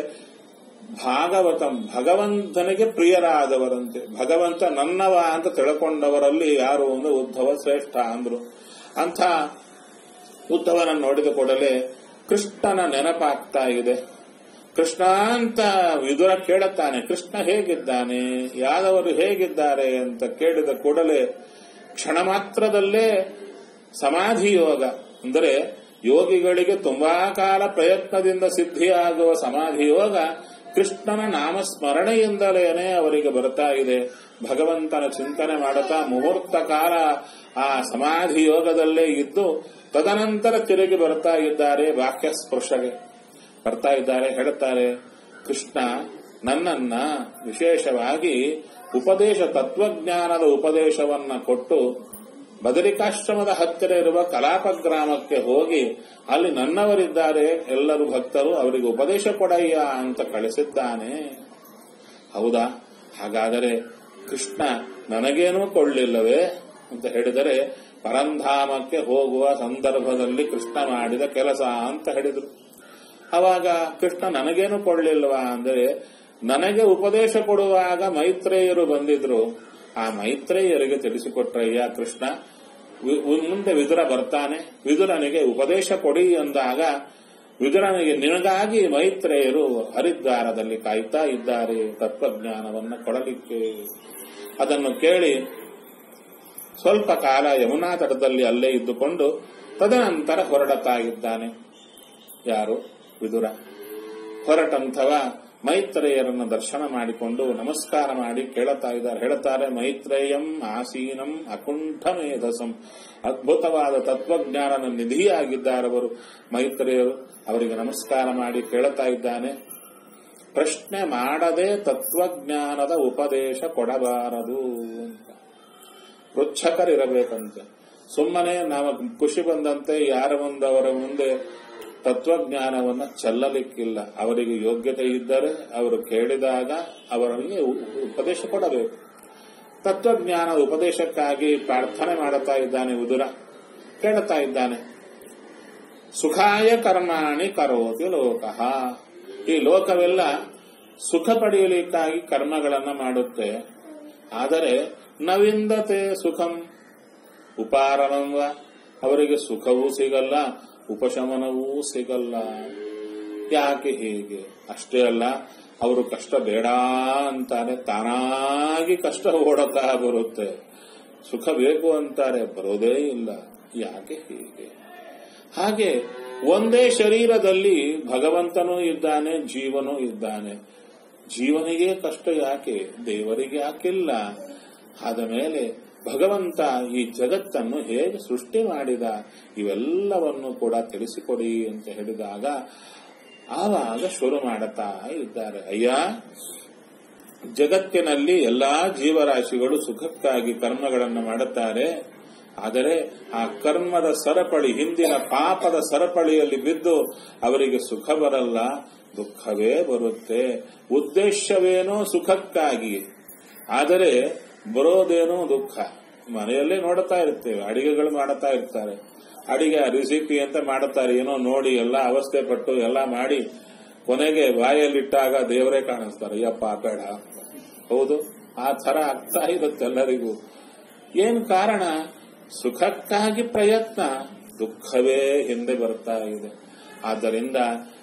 ಭಾಗವತಂ ಭಗವಂತನಿಗೆ ಪ್ರಿಯರಾದವರಂತೆ ಭಗವಂತ ನನ್ನವ ಅಂತ ತಿಳ್ಕೊಂಡವರಲ್ಲಿ ಯಾರು ಒಂದು ಉದ್ಧವ ಶ್ರೇಷ್ಠ ಅಂದ್ರು ಅಂಥ ಉದ್ಧವನನ್ನು ನೋಡಿದ ಕೂಡಲೇ ಕೃಷ್ಣನ ನೆನಪಾಗ್ತಾ ಇದೆ ಕೃಷ್ಣ ಅಂತ ವಿದುರ ಕೇಳುತ್ತಾನೆ ಕೃಷ್ಣ ಹೇಗಿದ್ದಾನೆ ಯಾದವರು ಹೇಗಿದ್ದಾರೆ ಅಂತ ಕೇಳಿದ ಕೂಡಲೇ ಕ್ಷಣ ಮಾತ್ರದಲ್ಲೇ ಸಮಾಧಿ ಯೋಗ ಅಂದರೆ ಯೋಗಿಗಳಿಗೆ ತುಂಬಾ ಕಾಲ ಪ್ರಯತ್ನದಿಂದ ಸಿದ್ಧಿಯಾಗುವ ಸಮಾಧಿ ಯೋಗ ಕೃಷ್ಣನ ನಾಮಸ್ಮರಣೆಯಿಂದಲೇನೆ ಅವರಿಗೆ ಬರ್ತಾ ಇದೆ ಭಗವಂತನ ಚಿಂತನೆ ಮಾಡುತ್ತಾ ಮುಹೂರ್ತ ಕಾಲ ಆ ಸಮಾಧಿ ಯೋಗದಲ್ಲೇ ಇದ್ದು ತದನಂತರ ತಿರುಗಿ ಬರ್ತಾ ಇದ್ದಾರೆ ವಾಕ್ಯ ಸ್ಪರ್ಶಗೆ ಬರ್ತಾ ಇದ್ದಾರೆ ಹೇಳುತ್ತಾರೆ ಕೃಷ್ಣ ನನ್ನನ್ನ ವಿಶೇಷವಾಗಿ ಉಪದೇಶ ತತ್ವಜ್ಞಾನದ ಉಪದೇಶವನ್ನ ಕೊಟ್ಟು ಬದರಿಕಾಶ್ರಮದ ಹತ್ತಿರ ಇರುವ ಕಲಾಪ ಗ್ರಾಮಕ್ಕೆ ಹೋಗಿ ಅಲ್ಲಿ ನನ್ನವರಿದ್ದಾರೆ ಎಲ್ಲರೂ ಭಕ್ತರು ಅವರಿಗೆ ಉಪದೇಶ ಕೊಡಯ್ಯ ಅಂತ ಕಳಿಸಿದ್ದಾನೆ ಹೌದಾ ಹಾಗಾದರೆ ಕೃಷ್ಣ ನನಗೇನೂ ಕೊಳ್ಳಿಲ್ಲವೇ ಅಂತ ಹೇಳಿದರೆ ಪರಂಧಾಮಕ್ಕೆ ಹೋಗುವ ಸಂದರ್ಭದಲ್ಲಿ ಕೃಷ್ಣ ಮಾಡಿದ ಕೆಲಸ ಅಂತ ಹೇಳಿದರು ಅವಾಗ ಕೃಷ್ಣ ನನಗೇನು ಕೊಡ್ಲಿಲ್ವಾ ಅಂದರೆ ನನಗೆ ಉಪದೇಶ ಕೊಡುವಾಗ ಮೈತ್ರೇಯರು ಬಂದಿದ್ರು ಆ ಮೈತ್ರೇಯರಿಗೆ ತಿಳಿಸಿಕೊಟ್ರಯ್ಯ ಕೃಷ್ಣ ವಿ- ಮುಂದೆ ವಿದುರ ಬರ್ತಾನೆ ವಿದುರನಿಗೆ ಉಪದೇಶ ಕೊಡಿ ಅಂದಾಗ ವಿದುರನಿಗೆ ನಿನಗಾಗಿ ಮೈತ್ರೇಯರು ಹರಿದ್ವಾರದಲ್ಲಿ ಕಾಯ್ತಾ ಇದ್ದಾರೆ ತತ್ವಜ್ಞಾನವನ್ನು ಕೊಡಲಿಕ್ಕೆ ಅದನ್ನು ಕೇಳಿ ಸ್ವಲ್ಪ ಕಾಲ ಯಮುನಾ ತಟದಲ್ಲಿ ಅಲ್ಲೇ ಇದ್ದುಕೊಂಡು ತದನಂತರ ಹೊರಡುತ್ತಾ ಇದ್ದಾನೆ ಯಾರು ವಿದುರ ಹೊರಟಂಥವ ಮೈತ್ರೇಯರನ್ನು ದರ್ಶನ ಮಾಡಿಕೊಂಡು ನಮಸ್ಕಾರ ಮಾಡಿ ಕೇಳುತ್ತಾ ಇದ್ದಾರೆ ಹೇಳುತ್ತಾರೆ ಮೈತ್ರೇಯಂ ಆಸೀನಂ ಅಕುಂಠ ಮೇಧಸಂ ಅದ್ಭುತವಾದ ತತ್ವಜ್ಞಾನನ ನಿಧಿಯಾಗಿದ್ದಾರವರು ಮೈತ್ರೇಯರು ಅವರಿಗೆ ನಮಸ್ಕಾರ ಮಾಡಿ ಕೇಳುತ್ತಾ ಇದ್ದಾನೆ ಪ್ರಶ್ನೆ ಮಾಡದೆ ತತ್ವಜ್ಞಾನದ ಉಪದೇಶ ಕೊಡಬಾರದು ಅಂತ ಪೃಚ್ಛಕರಿರಬೇಕಂತೆ ಸುಮ್ಮನೆ ನಾವು ಖುಷಿ ಬಂದಂತೆ ಯಾರ ಮುಂದೆ ಅವರ ಮುಂದೆ ತತ್ವಜ್ಞಾನವನ್ನ ಚೆಲ್ಲಲಿಕ್ಕಿಲ್ಲ ಅವರಿಗೆ ಯೋಗ್ಯತೆ ಇದ್ದರೆ ಅವರು ಕೇಳಿದಾಗ ಅವರಿಗೆ ಉ- ಉಪದೇಶ ಕೊಡಬೇಕು ತತ್ವಜ್ಞಾನದ ಉಪದೇಶಕ್ಕಾಗಿ ಪ್ರಾರ್ಥನೆ ಮಾಡುತ್ತಾ ಇದ್ದಾನೆ ಉದುರ ಕೇಳುತ್ತಾ ಇದ್ದಾನೆ ಸುಖಾಯ ಕರ್ಮಾಣಿ ಕರೋತಿ ಲೋಕಃ ಈ ಲೋಕವೆಲ್ಲ ಸುಖ ಪಡೆಯಲಿಕ್ಕಾಗಿ ಕರ್ಮಗಳನ್ನ ಮಾಡುತ್ತೆ ಆದರೆ ನವಿಂದತೆ ಸುಖಂ ಉಪಾರನಂವ ಅವರಿಗೆ ಸುಖವೂ ಸಿಗಲ್ಲ ಉಪಶಮನವೂ ಸಿಗಲ್ಲ ಯಾಕೆ ಹೀಗೆ ಅಷ್ಟೇ ಅಲ್ಲ ಅವರು ಕಷ್ಟ ಬೇಡ ಅಂತಾರೆ ತಾನಾಗಿ ಕಷ್ಟ ಓಡತಾ ಬರುತ್ತೆ ಸುಖ ಬೇಕು ಅಂತಾರೆ ಬರೋದೇ ಇಲ್ಲ ಯಾಕೆ ಹೀಗೆ ಹಾಗೆ ಒಂದೇ ಶರೀರದಲ್ಲಿ ಭಗವಂತನೂ ಇದ್ದಾನೆ ಜೀವನೂ ಇದ್ದಾನೆ ಜೀವನಿಗೆ ಕಷ್ಟ ಯಾಕೆ ದೇವರಿಗೆ ಯಾಕಿಲ್ಲ ಆದ ಮೇಲೆ ಭಗವಂತ ಈ ಜಗತ್ತನ್ನು ಹೇಗೆ ಸೃಷ್ಟಿ ಮಾಡಿದ ಇವೆಲ್ಲವನ್ನು ಕೂಡ ತಿಳಿಸಿಕೊಡಿ ಅಂತ ಹೇಳಿದಾಗ ಆವಾಗ ಶುರು ಮಾಡುತ್ತಾ ಇದ್ದಾರೆ ಅಯ್ಯ ಜಗತ್ತಿನಲ್ಲಿ ಎಲ್ಲಾ ಜೀವರಾಶಿಗಳು ಸುಖಕ್ಕಾಗಿ ಕರ್ಮಗಳನ್ನು ಮಾಡುತ್ತಾರೆ ಆದರೆ ಆ ಕರ್ಮದ ಸರಪಳಿ ಹಿಂದಿನ ಪಾಪದ ಸರಪಳಿಯಲ್ಲಿ ಬಿದ್ದು ಅವರಿಗೆ ಸುಖ ಬರಲ್ಲ ದುಃಖವೇ ಬರುತ್ತೆ ಉದ್ದೇಶವೇನೋ ಸುಖಕ್ಕಾಗಿ ಆದರೆ ಬರೋದೇನೋ ದುಃಖ ಮನೆಯಲ್ಲೇ ನೋಡುತ್ತಾ ಇರ್ತೇವೆ ಅಡಿಗೆಗಳು ಮಾಡುತ್ತಾ ಇರ್ತಾರೆ ಅಡಿಗೆ ರೆಸಿಪಿ ಅಂತ ಮಾಡುತ್ತಾರೆ ಏನೋ ನೋಡಿ ಎಲ್ಲ ಅವಸ್ಥೆ ಪಟ್ಟು ಎಲ್ಲ ಮಾಡಿ ಕೊನೆಗೆ ಬಾಯಲ್ಲಿಟ್ಟಾಗ ದೇವರೇ ಕಾಣಿಸ್ತಾರೆ ಯಪ್ಪ ಬೇಡ ಹೌದು ಆ ತರ ಆಗ್ತಾ ಇರುತ್ತೆ ಎಲ್ಲರಿಗೂ ಏನು ಕಾರಣ ಸುಖಕ್ಕಾಗಿ ಪ್ರಯತ್ನ ದುಃಖವೇ ಹಿಂದೆ ಬರ್ತಾ ಇದೆ ಆದ್ದರಿಂದ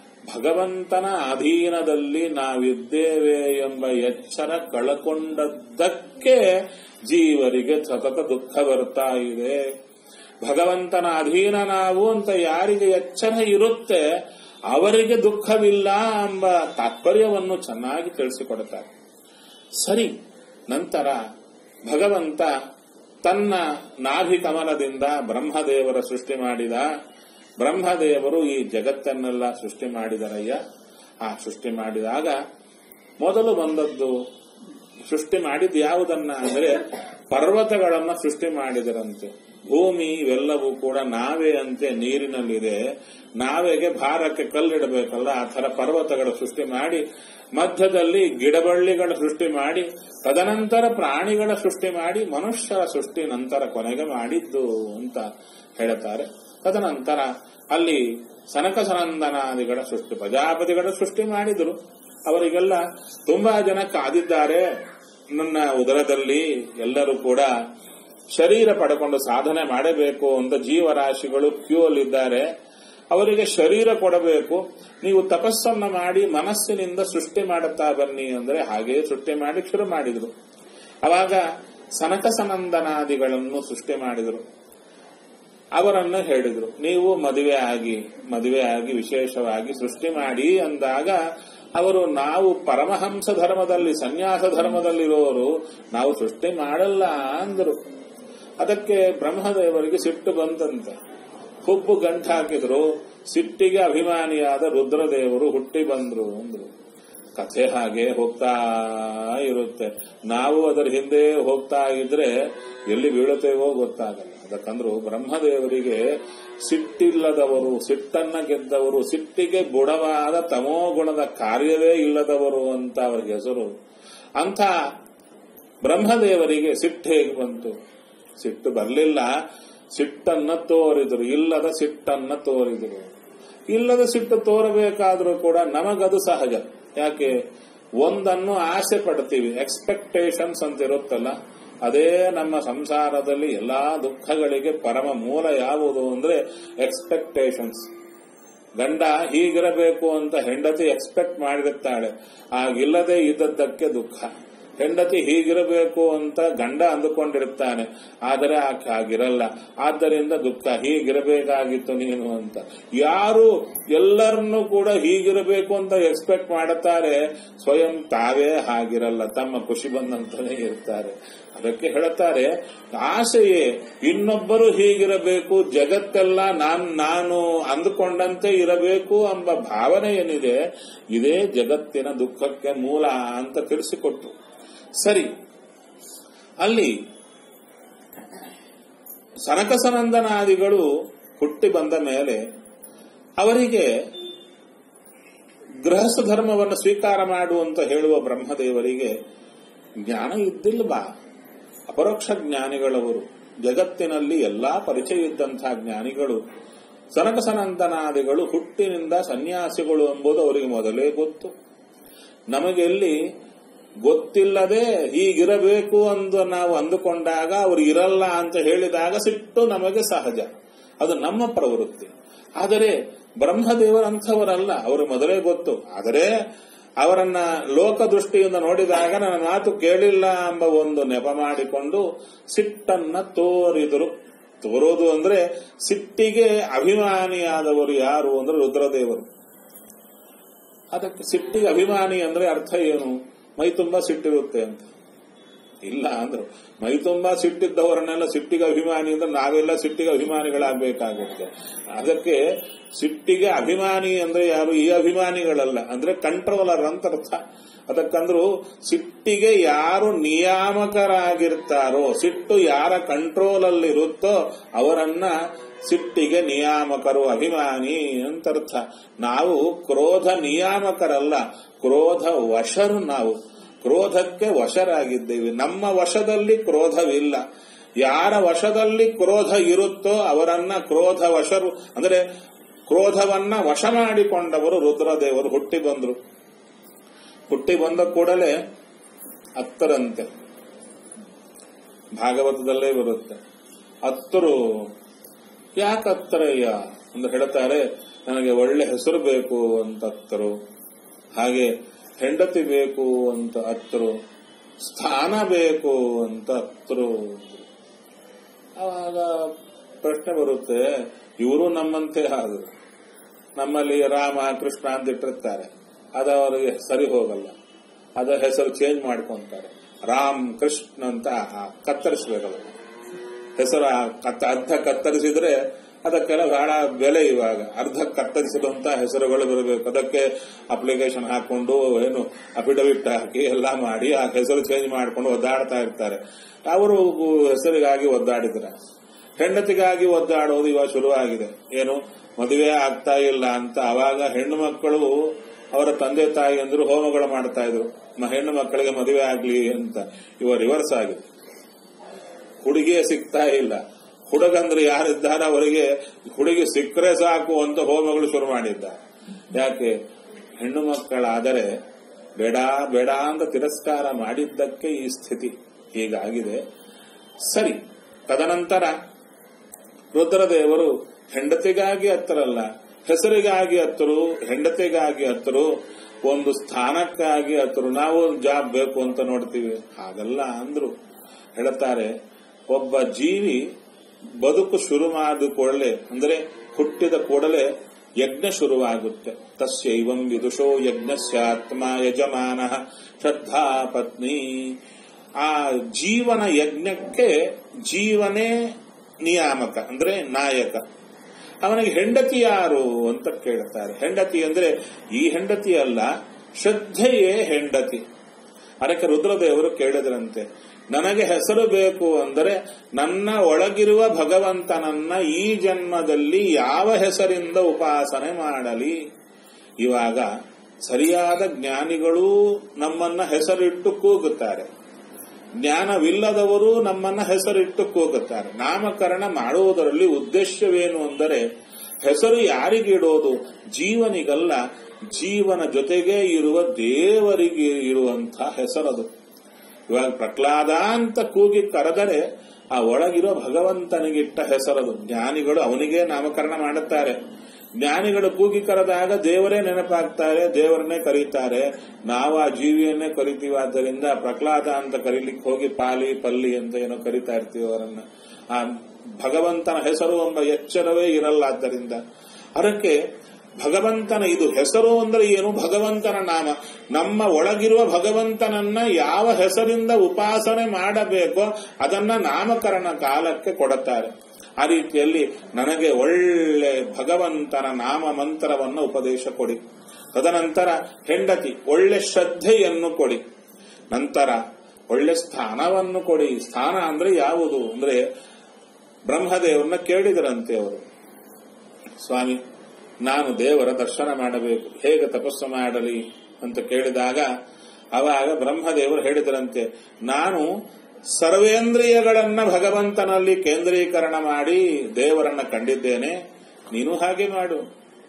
ಭಗವಂತನ ಅಧೀನದಲ್ಲಿ ನಾವಿದ್ದೇವೆ ಎಂಬ ಎಚ್ಚರ ಕಳಕೊಂಡದ್ದಕ್ಕೆ ಜೀವರಿಗೆ ಸತತ ದುಃಖ ಬರ್ತಾ ಇದೆ ಭಗವಂತನ ಅಧೀನ ನಾವು ಅಂತ ಯಾರಿಗೆ ಎಚ್ಚರ ಇರುತ್ತೆ ಅವರಿಗೆ ದುಃಖವಿಲ್ಲ ಎಂಬ ತಾತ್ಪರ್ಯವನ್ನು ಚೆನ್ನಾಗಿ ತಿಳಿಸಿಕೊಡುತ್ತಾರೆ ಸರಿ ನಂತರ ಭಗವಂತ ತನ್ನ ನಾಭಿ ಕಮಲದಿಂದ ಬ್ರಹ್ಮದೇವರ ಸೃಷ್ಟಿ ಮಾಡಿದ ಬ್ರಹ್ಮದೇವರು ಈ ಜಗತ್ತನ್ನೆಲ್ಲ ಸೃಷ್ಟಿ ಮಾಡಿದರಯ್ಯ ಆ ಸೃಷ್ಟಿ ಮಾಡಿದಾಗ ಮೊದಲು ಬಂದದ್ದು ಸೃಷ್ಟಿ ಮಾಡಿದ್ದು ಯಾವುದನ್ನ ಅಂದರೆ ಪರ್ವತಗಳನ್ನ ಸೃಷ್ಟಿ ಮಾಡಿದರಂತೆ ಭೂಮಿ ಇವೆಲ್ಲವೂ ಕೂಡ ನಾವೆ ಅಂತೆ ನೀರಿನಲ್ಲಿದೆ ನಾವೆಗೆ ಭಾರಕ್ಕೆ ಕಲ್ಲಿಡಬೇಕಲ್ಲ ಆ ತರ ಪರ್ವತಗಳ ಸೃಷ್ಟಿ ಮಾಡಿ ಮಧ್ಯದಲ್ಲಿ ಗಿಡಬಳ್ಳಿಗಳ ಸೃಷ್ಟಿ ಮಾಡಿ ತದನಂತರ ಪ್ರಾಣಿಗಳ ಸೃಷ್ಟಿ ಮಾಡಿ ಮನುಷ್ಯರ ಸೃಷ್ಟಿ ನಂತರ ಕೊನೆಗೆ ಮಾಡಿದ್ದು ಅಂತ ಹೇಳುತ್ತಾರೆ ತದನಂತರ ಅಲ್ಲಿ ಸನಕ ಸನಂದನಾದಿಗಳ ಸೃಷ್ಟಿ ಪ್ರಜಾಪತಿಗಳ ಸೃಷ್ಟಿ ಮಾಡಿದರು ಅವರಿಗೆಲ್ಲ ತುಂಬಾ ಜನ ಕಾದಿದ್ದಾರೆ ನನ್ನ ಉದರದಲ್ಲಿ ಎಲ್ಲರೂ ಕೂಡ ಶರೀರ ಪಡ್ಕೊಂಡು ಸಾಧನೆ ಮಾಡಬೇಕು ಅಂತ ಜೀವರಾಶಿಗಳು ಕ್ಯೂ ಅಲ್ಲಿದ್ದಾರೆ ಅವರಿಗೆ ಶರೀರ ಕೊಡಬೇಕು ನೀವು ತಪಸ್ಸನ್ನ ಮಾಡಿ ಮನಸ್ಸಿನಿಂದ ಸೃಷ್ಟಿ ಮಾಡುತ್ತಾ ಬನ್ನಿ ಅಂದ್ರೆ ಹಾಗೆ ಸೃಷ್ಟಿ ಮಾಡಿ ಶುರು ಮಾಡಿದ್ರು ಅವಾಗ ಸನಕ ಸನಂದನಾದಿಗಳನ್ನು ಸೃಷ್ಟಿ ಮಾಡಿದರು ಅವರನ್ನು ಹೇಳಿದ್ರು ನೀವು ಮದುವೆ ಆಗಿ ಮದುವೆ ಆಗಿ ವಿಶೇಷವಾಗಿ ಸೃಷ್ಟಿ ಮಾಡಿ ಅಂದಾಗ ಅವರು ನಾವು ಪರಮಹಂಸ ಧರ್ಮದಲ್ಲಿ ಸನ್ಯಾಸ ಧರ್ಮದಲ್ಲಿರೋರು ನಾವು ಸೃಷ್ಟಿ ಮಾಡಲ್ಲ ಅಂದರು ಅದಕ್ಕೆ ಬ್ರಹ್ಮದೇವರಿಗೆ ಸಿಟ್ಟು ಬಂತಂತೆ ಹುಬ್ಬು ಗಂಟು ಹಾಕಿದ್ರು ಸಿಟ್ಟಿಗೆ ಅಭಿಮಾನಿಯಾದ ರುದ್ರದೇವರು ಹುಟ್ಟಿ ಬಂದ್ರು ಅಂದ್ರು ಕಥೆ ಹಾಗೆ ಹೋಗ್ತಾ ಇರುತ್ತೆ ನಾವು ಅದರ ಹಿಂದೆ ಹೋಗ್ತಾ ಇದ್ರೆ ಎಲ್ಲಿ ಬೀಳುತ್ತೇವೋ ಗೊತ್ತಾಗಲ್ಲ ಅದಕ್ಕಂದ್ರು ಬ್ರಹ್ಮದೇವರಿಗೆ ಸಿಟ್ಟಿಲ್ಲದವರು ಸಿಟ್ಟನ್ನ ಗೆದ್ದವರು ಸಿಟ್ಟಿಗೆ ಬುಡವಾದ ತಮೋಗುಣದ ಕಾರ್ಯವೇ ಇಲ್ಲದವರು ಅಂತ ಅವರಿಗೆ ಹೆಸರು ಅಂತ ಬ್ರಹ್ಮದೇವರಿಗೆ ಸಿಟ್ಟು ಹೇಗೆ ಬಂತು ಸಿಟ್ಟು ಬರಲಿಲ್ಲ ಸಿಟ್ಟನ್ನ ತೋರಿದರು ಇಲ್ಲದ ಸಿಟ್ಟನ್ನ ತೋರಿದರು ಇಲ್ಲದ ಸಿಟ್ಟು ತೋರಬೇಕಾದ್ರೂ ಕೂಡ ನಮಗದು ಸಹಜ ಯಾಕೆ ಒಂದನ್ನು ಆಸೆ ಪಡ್ತೀವಿ ಎಕ್ಸ್ಪೆಕ್ಟೇಷನ್ಸ್ ಅಂತ ಇರುತ್ತಲ್ಲ ಅದೇ ನಮ್ಮ ಸಂಸಾರದಲ್ಲಿ ಎಲ್ಲಾ ದುಃಖಗಳಿಗೆ ಪರಮ ಮೂಲ ಯಾವುದು ಅಂದ್ರೆ ಎಕ್ಸ್ಪೆಕ್ಟೇಷನ್ಸ್ ಗಂಡ ಹೀಗಿರಬೇಕು ಅಂತ ಹೆಂಡತಿ ಎಕ್ಸ್ಪೆಕ್ಟ್ ಮಾಡಿರುತ್ತಾಳೆ ಆಗಿಲ್ಲದೆ ಇದ್ದದ್ದಕ್ಕೆ ದುಃಖ ಹೆಂಡತಿ ಹೀಗಿರಬೇಕು ಅಂತ ಗಂಡ ಅಂದುಕೊಂಡಿರುತ್ತಾನೆ ಆದರೆ ಆಕೆ ಆಗಿರಲ್ಲ ಆದ್ದರಿಂದ ದುಃಖ ಹೀಗಿರಬೇಕಾಗಿತ್ತು ನೀನು ಅಂತ ಯಾರು ಎಲ್ಲರನ್ನೂ ಕೂಡ ಹೀಗಿರಬೇಕು ಅಂತ ಎಕ್ಸ್ಪೆಕ್ಟ್ ಮಾಡುತ್ತಾರೆ ಸ್ವಯಂ ತಾವೇ ಹಾಗಿರಲ್ಲ ತಮ್ಮ ಖುಷಿ ಬಂದಂತಾನೆ ಇರ್ತಾರೆ ಅದಕ್ಕೆ ಹೇಳುತ್ತಾರೆ ಆಸೆಯೇ ಇನ್ನೊಬ್ಬರು ಹೀಗಿರಬೇಕು ಜಗತ್ತೆಲ್ಲ ನಾನ್ ನಾನು ಅಂದುಕೊಂಡಂತೆ ಇರಬೇಕು ಎಂಬ ಭಾವನೆ ಏನಿದೆ ಇದೇ ಜಗತ್ತಿನ ದುಃಖಕ್ಕೆ ಮೂಲ ಅಂತ ತಿಳಿಸಿಕೊಟ್ರು ಸರಿ ಅಲ್ಲಿ ಸನಕಸನಂದನಾದಿಗಳು ಹುಟ್ಟಿ ಬಂದ ಮೇಲೆ ಅವರಿಗೆ ಗೃಹಸ್ಥ ಧರ್ಮವನ್ನು ಸ್ವೀಕಾರ ಮಾಡು ಅಂತ ಹೇಳುವ ಬ್ರಹ್ಮದೇವರಿಗೆ ಜ್ಞಾನ ಇದ್ದಿಲ್ವಾ ಅಪರೋಕ್ಷ ಜ್ಞಾನಿಗಳವರು ಜಗತ್ತಿನಲ್ಲಿ ಎಲ್ಲಾ ಪರಿಚಯ ಇದ್ದಂತಹ ಜ್ಞಾನಿಗಳು ಸನಕಸನಂದನಾದಿಗಳು ಹುಟ್ಟಿನಿಂದ ಸನ್ಯಾಸಿಗಳು ಎಂಬುದು ಅವರಿಗೆ ಮೊದಲೇ ಗೊತ್ತು ನಮಗೆಲ್ಲಿ ಗೊತ್ತಿಲ್ಲದೆ ಹೀಗಿರಬೇಕು ಎಂದು ನಾವು ಅಂದುಕೊಂಡಾಗ ಅವರು ಇರಲ್ಲ ಅಂತ ಹೇಳಿದಾಗ ಸಿಟ್ಟು ನಮಗೆ ಸಹಜ ಅದು ನಮ್ಮ ಪ್ರವೃತ್ತಿ ಆದರೆ ಬ್ರಹ್ಮದೇವರಂಥವರಲ್ಲ ಅವರು ಮೊದಲೇ ಗೊತ್ತು ಆದರೆ ಅವರನ್ನ ಲೋಕ ದೃಷ್ಟಿಯಿಂದ ನೋಡಿದಾಗ ನನ್ನ ಮಾತು ಕೇಳಿಲ್ಲ ಎಂಬ ಒಂದು ನೆಪ ಮಾಡಿಕೊಂಡು ಸಿಟ್ಟನ್ನ ತೋರಿದರು ತೋರೋದು ಅಂದ್ರೆ ಸಿಟ್ಟಿಗೆ ಅಭಿಮಾನಿಯಾದವರು ಯಾರು ಅಂದ್ರೆ ರುದ್ರದೇವರು ಅದಕ್ಕೆ ಸಿಟ್ಟಿಗೆ ಅಭಿಮಾನಿ ಅಂದ್ರೆ ಅರ್ಥ ಏನು ಮೈ ತುಂಬಾ ಸಿಟ್ಟಿರುತ್ತೆ ಅಂತ ಇಲ್ಲ ಅಂದ್ರು ಮೈ ತುಂಬಾ ಸಿಟ್ಟಿದ್ದವರನ್ನೆಲ್ಲ ಸಿಟ್ಟಿಗೆ ಅಭಿಮಾನಿ ಅಂದ್ರೆ ನಾವೆಲ್ಲ ಸಿಟ್ಟಿಗೆ ಅಭಿಮಾನಿಗಳಾಗಬೇಕಾಗುತ್ತೆ ಅದಕ್ಕೆ ಸಿಟ್ಟಿಗೆ ಅಭಿಮಾನಿ ಅಂದ್ರೆ ಯಾರು ಈ ಅಭಿಮಾನಿಗಳಲ್ಲ ಅಂದ್ರೆ ಕಂಟ್ರೋಲರ್ ಅಂತ ಅರ್ಥ ಅದಕ್ಕಂದ್ರು ಸಿಟ್ಟಿಗೆ ಯಾರು ನಿಯಾಮಕರಾಗಿರ್ತಾರೋ ಸಿಟ್ಟು ಯಾರ ಕಂಟ್ರೋಲ್ ಅಲ್ಲಿ ಇರುತ್ತೋ ಅವರನ್ನ ಸಿಟ್ಟಿಗೆ ನಿಯಾಮಕರು ಅಭಿಮಾನಿ ಅಂತರ್ಥ ನಾವು ಕ್ರೋಧ ನಿಯಾಮಕರಲ್ಲ ಕ್ರೋಧ ವಶರು ನಾವು ಕ್ರೋಧಕ್ಕೆ ವಶರಾಗಿದ್ದೇವೆ ನಮ್ಮ ವಶದಲ್ಲಿ ಕ್ರೋಧವಿಲ್ಲ ಯಾರ ವಶದಲ್ಲಿ ಕ್ರೋಧ ಇರುತ್ತೋ ಅವರನ್ನ ಕ್ರೋಧ ವಶರು ಅಂದರೆ ಕ್ರೋಧವನ್ನ ವಶ ಮಾಡಿಕೊಂಡವರು ರುದ್ರದೇವರು ಹುಟ್ಟಿ ಬಂದ್ರು ಹುಟ್ಟಿ ಬಂದ ಕೂಡಲೇ ಹತ್ತರಂತೆ ಭಾಗವತದಲ್ಲೇ ಬರುತ್ತೆ ಹತ್ತರು ಯಾಕೆ ಹತ್ತರಯ್ಯ ಅಂತ ಹೇಳ್ತಾರೆ ನನಗೆ ಒಳ್ಳೆ ಹೆಸರು ಬೇಕು ಅಂತ ಹತ್ತರು ಹಾಗೆ ಹೆಂಡತಿ ಬೇಕು ಅಂತ ಹತ್ತರು ಸ್ಥಾನ ಬೇಕು ಅಂತ ಹತ್ತರು ಆವಾಗ ಪ್ರಶ್ನೆ ಬರುತ್ತೆ ಇವರು ನಮ್ಮಂತೆ ಆದರು ನಮ್ಮಲ್ಲಿ ರಾಮ ಕೃಷ್ಣ ಅಂತ ಇಟ್ಟಿರ್ತಾರೆ ಅದು ಅವರಿಗೆ ಸರಿ ಹೋಗಲ್ಲ ಅದ ಹೆಸರು ಚೇಂಜ್ ಮಾಡ್ಕೊಂತಾರೆ ರಾಮ್ ಕೃಷ್ಣ ಅಂತ ಕತ್ತರಿಸಬೇಕಲ್ಲ ಹೆಸರು ಆ ಕತ್ತ ಅರ್ಧ ಕತ್ತರಿಸಿದ್ರೆ ಅದಕ್ಕೆಲ್ಲ ಬಹಳ ಬೆಲೆ ಇವಾಗ ಅರ್ಧ ಕತ್ತರಿಸಿದಂತ ಹೆಸರುಗಳು ಬರಬೇಕು ಅದಕ್ಕೆ ಅಪ್ಲಿಕೇಶನ್ ಹಾಕೊಂಡು ಏನು ಅಫಿಡವಿಟ್ ಹಾಕಿ ಎಲ್ಲ ಮಾಡಿ ಆ ಹೆಸರು ಚೇಂಜ್ ಮಾಡ್ಕೊಂಡು ಒದ್ದಾಡ್ತಾ ಇರ್ತಾರೆ ಅವರು ಹೆಸರಿಗಾಗಿ ಒದ್ದಾಡಿದ್ರ ಹೆಂಡತಿಗಾಗಿ ಒದ್ದಾಡೋದು ಇವಾಗ ಶುರುವಾಗಿದೆ ಏನು ಮದುವೆ ಆಗ್ತಾ ಇಲ್ಲ ಅಂತ ಅವಾಗ ಹೆಣ್ಣು ಮಕ್ಕಳು ಅವರ ತಂದೆ ತಾಯಿ ಅಂದ್ರು ಹೋಮಗಳು ಮಾಡ್ತಾ ಇದ್ರು ಮ- ಹೆಣ್ಣು ಮಕ್ಕಳಿಗೆ ಮದುವೆ ಆಗ್ಲಿ ಅಂತ ಇವ ರಿವರ್ಸ್ ಆಗಿದೆ ಹುಡುಗಿಯೇ ಸಿಗ್ತಾ ಇಲ್ಲ ಹುಡುಗಂದ್ರೆ ಯಾರಿದ್ದಾರೆ ಅವರಿಗೆ ಹುಡುಗಿ ಸಿಕ್ಕರೆ ಸಾಕು ಅಂತ ಹೋಮಗಳು ಶುರು ಮಾಡಿದ್ದಾರೆ ಯಾಕೆ ಹೆಣ್ಣು ಮಕ್ಕಳಾದರೆ ಬೇಡ ಬೇಡ ಅಂತ ತಿರಸ್ಕಾರ ಮಾಡಿದ್ದಕ್ಕೆ ಈ ಸ್ಥಿತಿ ಹೀಗಾಗಿದೆ ಸರಿ ತದನಂತರ ರುದ್ರದೇವರು ಹೆಂಡತಿಗಾಗಿ ಹತ್ತರಲ್ಲ ಹೆಸರಿಗಾಗಿ ಹತ್ತರು ಹೆಂಡತಿಗಾಗಿ ಹತ್ತರು ಒಂದು ಸ್ಥಾನಕ್ಕಾಗಿ ಹತ್ತರು ನಾವು ಒಂದು ಜಾಬ್ ಬೇಕು ಅಂತ ನೋಡ್ತೀವಿ ಹಾಗಲ್ಲ ಅಂದ್ರು ಹೇಳ್ತಾರೆ ಒಬ್ಬ ಜೀವಿ ಬದುಕು ಶುರು ಮಾಡಿದ ಕೂಡಲೇ ಅಂದ್ರೆ ಹುಟ್ಟಿದ ಕೂಡಲೇ ಯಜ್ಞ ಶುರುವಾಗುತ್ತೆ ತಸ್ಯೈವಂ ವಿದುಷೋ ಯಜ್ಞಸ್ಯಾತ್ಮ ಯಜಮಾನ ಶ್ರದ್ಧಾ ಪತ್ನಿ ಆ ಜೀವನ ಯಜ್ಞಕ್ಕೆ ಜೀವನೇ ನಿಯಾಮಕ ಅಂದ್ರೆ ನಾಯಕ ಅವನಿಗೆ ಹೆಂಡತಿ ಯಾರು ಅಂತ ಕೇಳ್ತಾರೆ ಹೆಂಡತಿ ಅಂದ್ರೆ ಈ ಹೆಂಡತಿ ಅಲ್ಲ ಶ್ರದ್ಧೆಯೇ ಹೆಂಡತಿ ಅದಕ್ಕೆ ರುದ್ರದೇವರು ಕೇಳಿದ್ರಂತೆ ನನಗೆ ಹೆಸರು ಬೇಕು ಅಂದರೆ ನನ್ನ ಒಳಗಿರುವ ಭಗವಂತನನ್ನ ಈ ಜನ್ಮದಲ್ಲಿ ಯಾವ ಹೆಸರಿಂದ ಉಪಾಸನೆ ಮಾಡಲಿ ಇವಾಗ ಸರಿಯಾದ ಜ್ಞಾನಿಗಳು ನಮ್ಮನ್ನ ಹೆಸರಿಟ್ಟು ಕೂಗುತ್ತಾರೆ ಜ್ಞಾನವಿಲ್ಲದವರು ನಮ್ಮನ್ನ ಹೆಸರಿಟ್ಟು ಕೂಗುತ್ತಾರೆ ನಾಮಕರಣ ಮಾಡುವುದರಲ್ಲಿ ಉದ್ದೇಶವೇನು ಅಂದರೆ ಹೆಸರು ಯಾರಿಗಿಡೋದು ಜೀವನಿಗಲ್ಲ ಜೀವನ ಜೊತೆಗೆ ಇರುವ ದೇವರಿಗೆ ಇರುವಂತಹ ಹೆಸರದು ಇವಾಗ ಪ್ರಹ್ಲಾದ ಅಂತ ಕೂಗಿ ಕರೆದರೆ ಆ ಒಳಗಿರೋ ಭಗವಂತನಿಗಿಟ್ಟ ಹೆಸರದು ಜ್ಞಾನಿಗಳು ಅವನಿಗೆ ನಾಮಕರಣ ಮಾಡುತ್ತಾರೆ ಜ್ಞಾನಿಗಳು ಕೂಗಿ ಕರೆದಾಗ ದೇವರೇ ನೆನಪಾಗ್ತಾರೆ ದೇವರನ್ನೇ ಕರೀತಾರೆ ನಾವು ಆ ಜೀವಿಯನ್ನೇ ಕರಿತೀವಿ ಆದ್ದರಿಂದ ಪ್ರಹ್ಲಾದ ಅಂತ ಕರೀಲಿಕ್ಕೆ ಹೋಗಿ ಪಾಲಿ ಪಲ್ಲಿ ಅಂತ ಏನೋ ಕರಿತಾ ಇರ್ತೀವಿ ಅವರನ್ನ ಆ ಭಗವಂತನ ಹೆಸರು ಎಂಬ ಎಚ್ಚರವೇ ಇರಲ್ಲ ಆದ್ದರಿಂದ ಅದಕ್ಕೆ ಭಗವಂತನ ಇದು ಹೆಸರು ಅಂದ್ರೆ ಏನು ಭಗವಂತನ ನಾಮ ನಮ್ಮ ಒಳಗಿರುವ ಭಗವಂತನನ್ನ ಯಾವ ಹೆಸರಿಂದ ಉಪಾಸನೆ ಮಾಡಬೇಕೋ ಅದನ್ನ ನಾಮಕರಣ ಕಾಲಕ್ಕೆ ಕೊಡುತ್ತಾರೆ ಆ ರೀತಿಯಲ್ಲಿ ನನಗೆ ಒಳ್ಳೆ ಭಗವಂತನ ನಾಮ ಮಂತ್ರವನ್ನು ಉಪದೇಶ ಕೊಡಿ ತದನಂತರ ಹೆಂಡತಿ ಒಳ್ಳೆ ಶ್ರದ್ಧೆಯನ್ನು ಕೊಡಿ ನಂತರ ಒಳ್ಳೆ ಸ್ಥಾನವನ್ನು ಕೊಡಿ ಸ್ಥಾನ ಅಂದ್ರೆ ಯಾವುದು ಅಂದ್ರೆ ಬ್ರಹ್ಮದೇವರನ್ನ ಕೇಳಿದರಂತೆ ಅವರು ಸ್ವಾಮಿ ನಾನು ದೇವರ ದರ್ಶನ ಮಾಡಬೇಕು ಹೇಗೆ ತಪಸ್ಸು ಮಾಡಲಿ ಅಂತ ಕೇಳಿದಾಗ ಅವಾಗ ಬ್ರಹ್ಮದೇವರು ಹೇಳಿದರಂತೆ ನಾನು ಸರ್ವೇಂದ್ರಿಯಗಳನ್ನ ಭಗವಂತನಲ್ಲಿ ಕೇಂದ್ರೀಕರಣ ಮಾಡಿ ದೇವರನ್ನ ಕಂಡಿದ್ದೇನೆ ನೀನು ಹಾಗೆ ಮಾಡು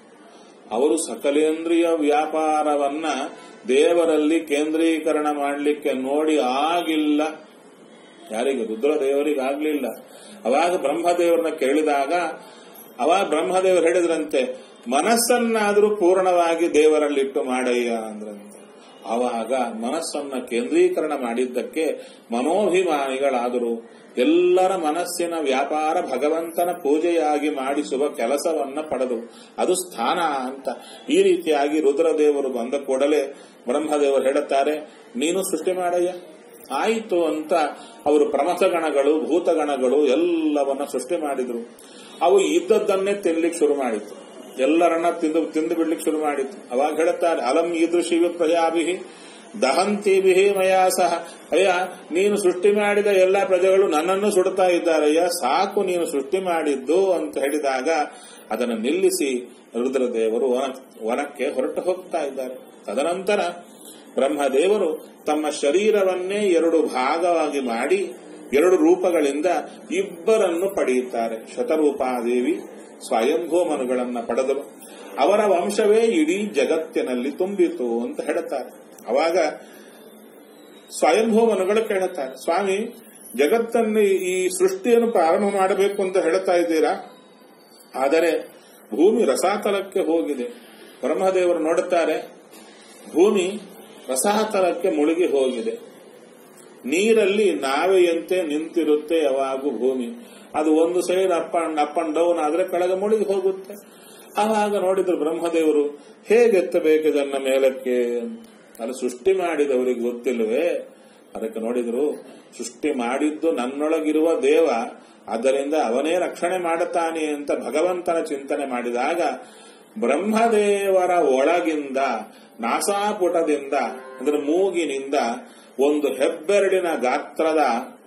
ಅವರು ಸಕಲೇಂದ್ರಿಯ ವ್ಯಾಪಾರವನ್ನ ದೇವರಲ್ಲಿ ಕೇಂದ್ರೀಕರಣ ಮಾಡಲಿಕ್ಕೆ ನೋಡಿ ಆಗಿಲ್ಲ ಯಾರಿಗೆ ರುದ್ರದೇವರಿಗೆ ಆಗ್ಲಿಲ್ಲ ಅವಾಗ ಬ್ರಹ್ಮದೇವರನ್ನ ಕೇಳಿದಾಗ ಅವಾಗ ಬ್ರಹ್ಮದೇವರು ಹೇಳಿದ್ರಂತೆ ಮನಸ್ಸನ್ನಾದರೂ ಪೂರ್ಣವಾಗಿ ದೇವರಲ್ಲಿಟ್ಟು ಮಾಡಯ್ಯ ಅಂದ್ರಂತೆ ಆವಾಗ ಮನಸ್ಸನ್ನ ಕೇಂದ್ರೀಕರಣ ಮಾಡಿದ್ದಕ್ಕೆ ಮನೋಭಿಮಾನಿಗಳಾದರು ಎಲ್ಲರ ಮನಸ್ಸಿನ ವ್ಯಾಪಾರ ಭಗವಂತನ ಪೂಜೆಯಾಗಿ ಮಾಡಿಸುವ ಕೆಲಸವನ್ನ ಪಡೆದು ಅದು ಸ್ಥಾನ ಅಂತ ಈ ರೀತಿಯಾಗಿ ರುದ್ರದೇವರು ಬಂದ ಕೂಡಲೇ ಬ್ರಹ್ಮದೇವರು ಹೇಳುತ್ತಾರೆ ನೀನು ಸೃಷ್ಟಿ ಮಾಡಯ್ಯ ಆಯಿತು ಅಂತ ಅವರು ಪ್ರಮಥಗಣಗಳು ಭೂತಗಣಗಳು ಎಲ್ಲವನ್ನ ಸೃಷ್ಟಿ ಮಾಡಿದ್ರು ಅವು ಇದ್ದದ್ದನ್ನೇ ತಿನ್ಲಿಕ್ಕೆ ಶುರು ಮಾಡಿತು ಎಲ್ಲರನ್ನ ತಿಂದು ತಿಂದು ಬಿಡ್ಲಿಕ್ಕೆ ಶುರು ಮಾಡಿತು ಅವಾಗ ಹೇಳುತ್ತಾರೆ ಅಲಂ ಈದೃಶಿ ಪ್ರಜಾಭಿ ದಹಂತಿಭಿ ಮಯಾ ಸಹ ಅಯ್ಯ ನೀನು ಸೃಷ್ಟಿ ಮಾಡಿದ ಎಲ್ಲ ಪ್ರಜೆಗಳು ನನ್ನನ್ನು ಸುಡ್ತಾ ಇದ್ದಾರಯ್ಯ ಸಾಕು ನೀನು ಸೃಷ್ಟಿ ಮಾಡಿದ್ದು ಅಂತ ಹೇಳಿದಾಗ ಅದನ್ನು ನಿಲ್ಲಿಸಿ ರುದ್ರದೇವರು ವನ ವನಕ್ಕೆ ಹೊರಟು ಹೋಗ್ತಾ ಇದ್ದಾರೆ ತದನಂತರ ಬ್ರಹ್ಮದೇವರು ತಮ್ಮ ಶರೀರವನ್ನೇ ಎರಡು ಭಾಗವಾಗಿ ಮಾಡಿ ಎರಡು ರೂಪಗಳಿಂದ ಇಬ್ಬರನ್ನು ಪಡೆಯುತ್ತಾರೆ ಶತರೂಪಾದೇವಿ ಸ್ವಯಂಭೂಮನುಗಳನ್ನ ಪಡೆದರು ಅವರ ವಂಶವೇ ಇಡೀ ಜಗತ್ತಿನಲ್ಲಿ ತುಂಬಿತು ಅಂತ ಹೇಳುತ್ತಾರೆ ಅವಾಗ ಸ್ವಯಂಭೂಮನುಗಳು ಕೇಳುತ್ತಾರೆ ಸ್ವಾಮಿ ಜಗತ್ತನ್ನು ಈ ಸೃಷ್ಟಿಯನ್ನು ಪ್ರಾರಂಭ ಮಾಡಬೇಕು ಅಂತ ಹೇಳ್ತಾ ಇದ್ದೀರಾ ಆದರೆ ಭೂಮಿ ರಸಾತಲಕ್ಕೆ ಹೋಗಿದೆ ಬ್ರಹ್ಮದೇವರು ನೋಡುತ್ತಾರೆ ಭೂಮಿ ರಸಾತಲಕ್ಕೆ ಮುಳುಗಿ ಹೋಗಿದೆ ನೀರಲ್ಲಿ ನಾವೆಯಂತೆ ನಿಂತಿರುತ್ತೆ ಯಾವಾಗೂ ಭೂಮಿ ಅದು ಒಂದು side up and up and down ಆದ್ರೆ ಕೆಳಗೆ ಮುಳುಗಿ ಹೋಗುತ್ತೆ ಆವಾಗ ನೋಡಿದ್ರು ಬ್ರಹ್ಮದೇವರು ಹೇಗೆ ಎತ್ತಬೇಕು ಇದನ್ನ ಮೇಲಕ್ಕೆ ಅಲ್ಲಿ ಸೃಷ್ಟಿ ಮಾಡಿದವರಿಗೆ ಗೊತ್ತಿಲ್ವೇ ಅದಕ್ಕೆ ನೋಡಿದ್ರು ಸೃಷ್ಟಿ ಮಾಡಿದ್ದು ನನ್ನೊಳಗಿರುವ ದೇವ ಆದ್ದರಿಂದ ಅವನೇ ರಕ್ಷಣೆ ಮಾಡುತ್ತಾನೆ ಅಂತ ಭಗವಂತನ ಚಿಂತನೆ ಮಾಡಿದಾಗ ಬ್ರಹ್ಮದೇವರ ಒಳಗಿಂದ ನಾಸಾಪುಟದಿಂದ ಅಂದ್ರೆ ಮೂಗಿನಿಂದ ಒಂದು ಹೆಬ್ಬೆರಡಿನ ಗಾತ್ರದ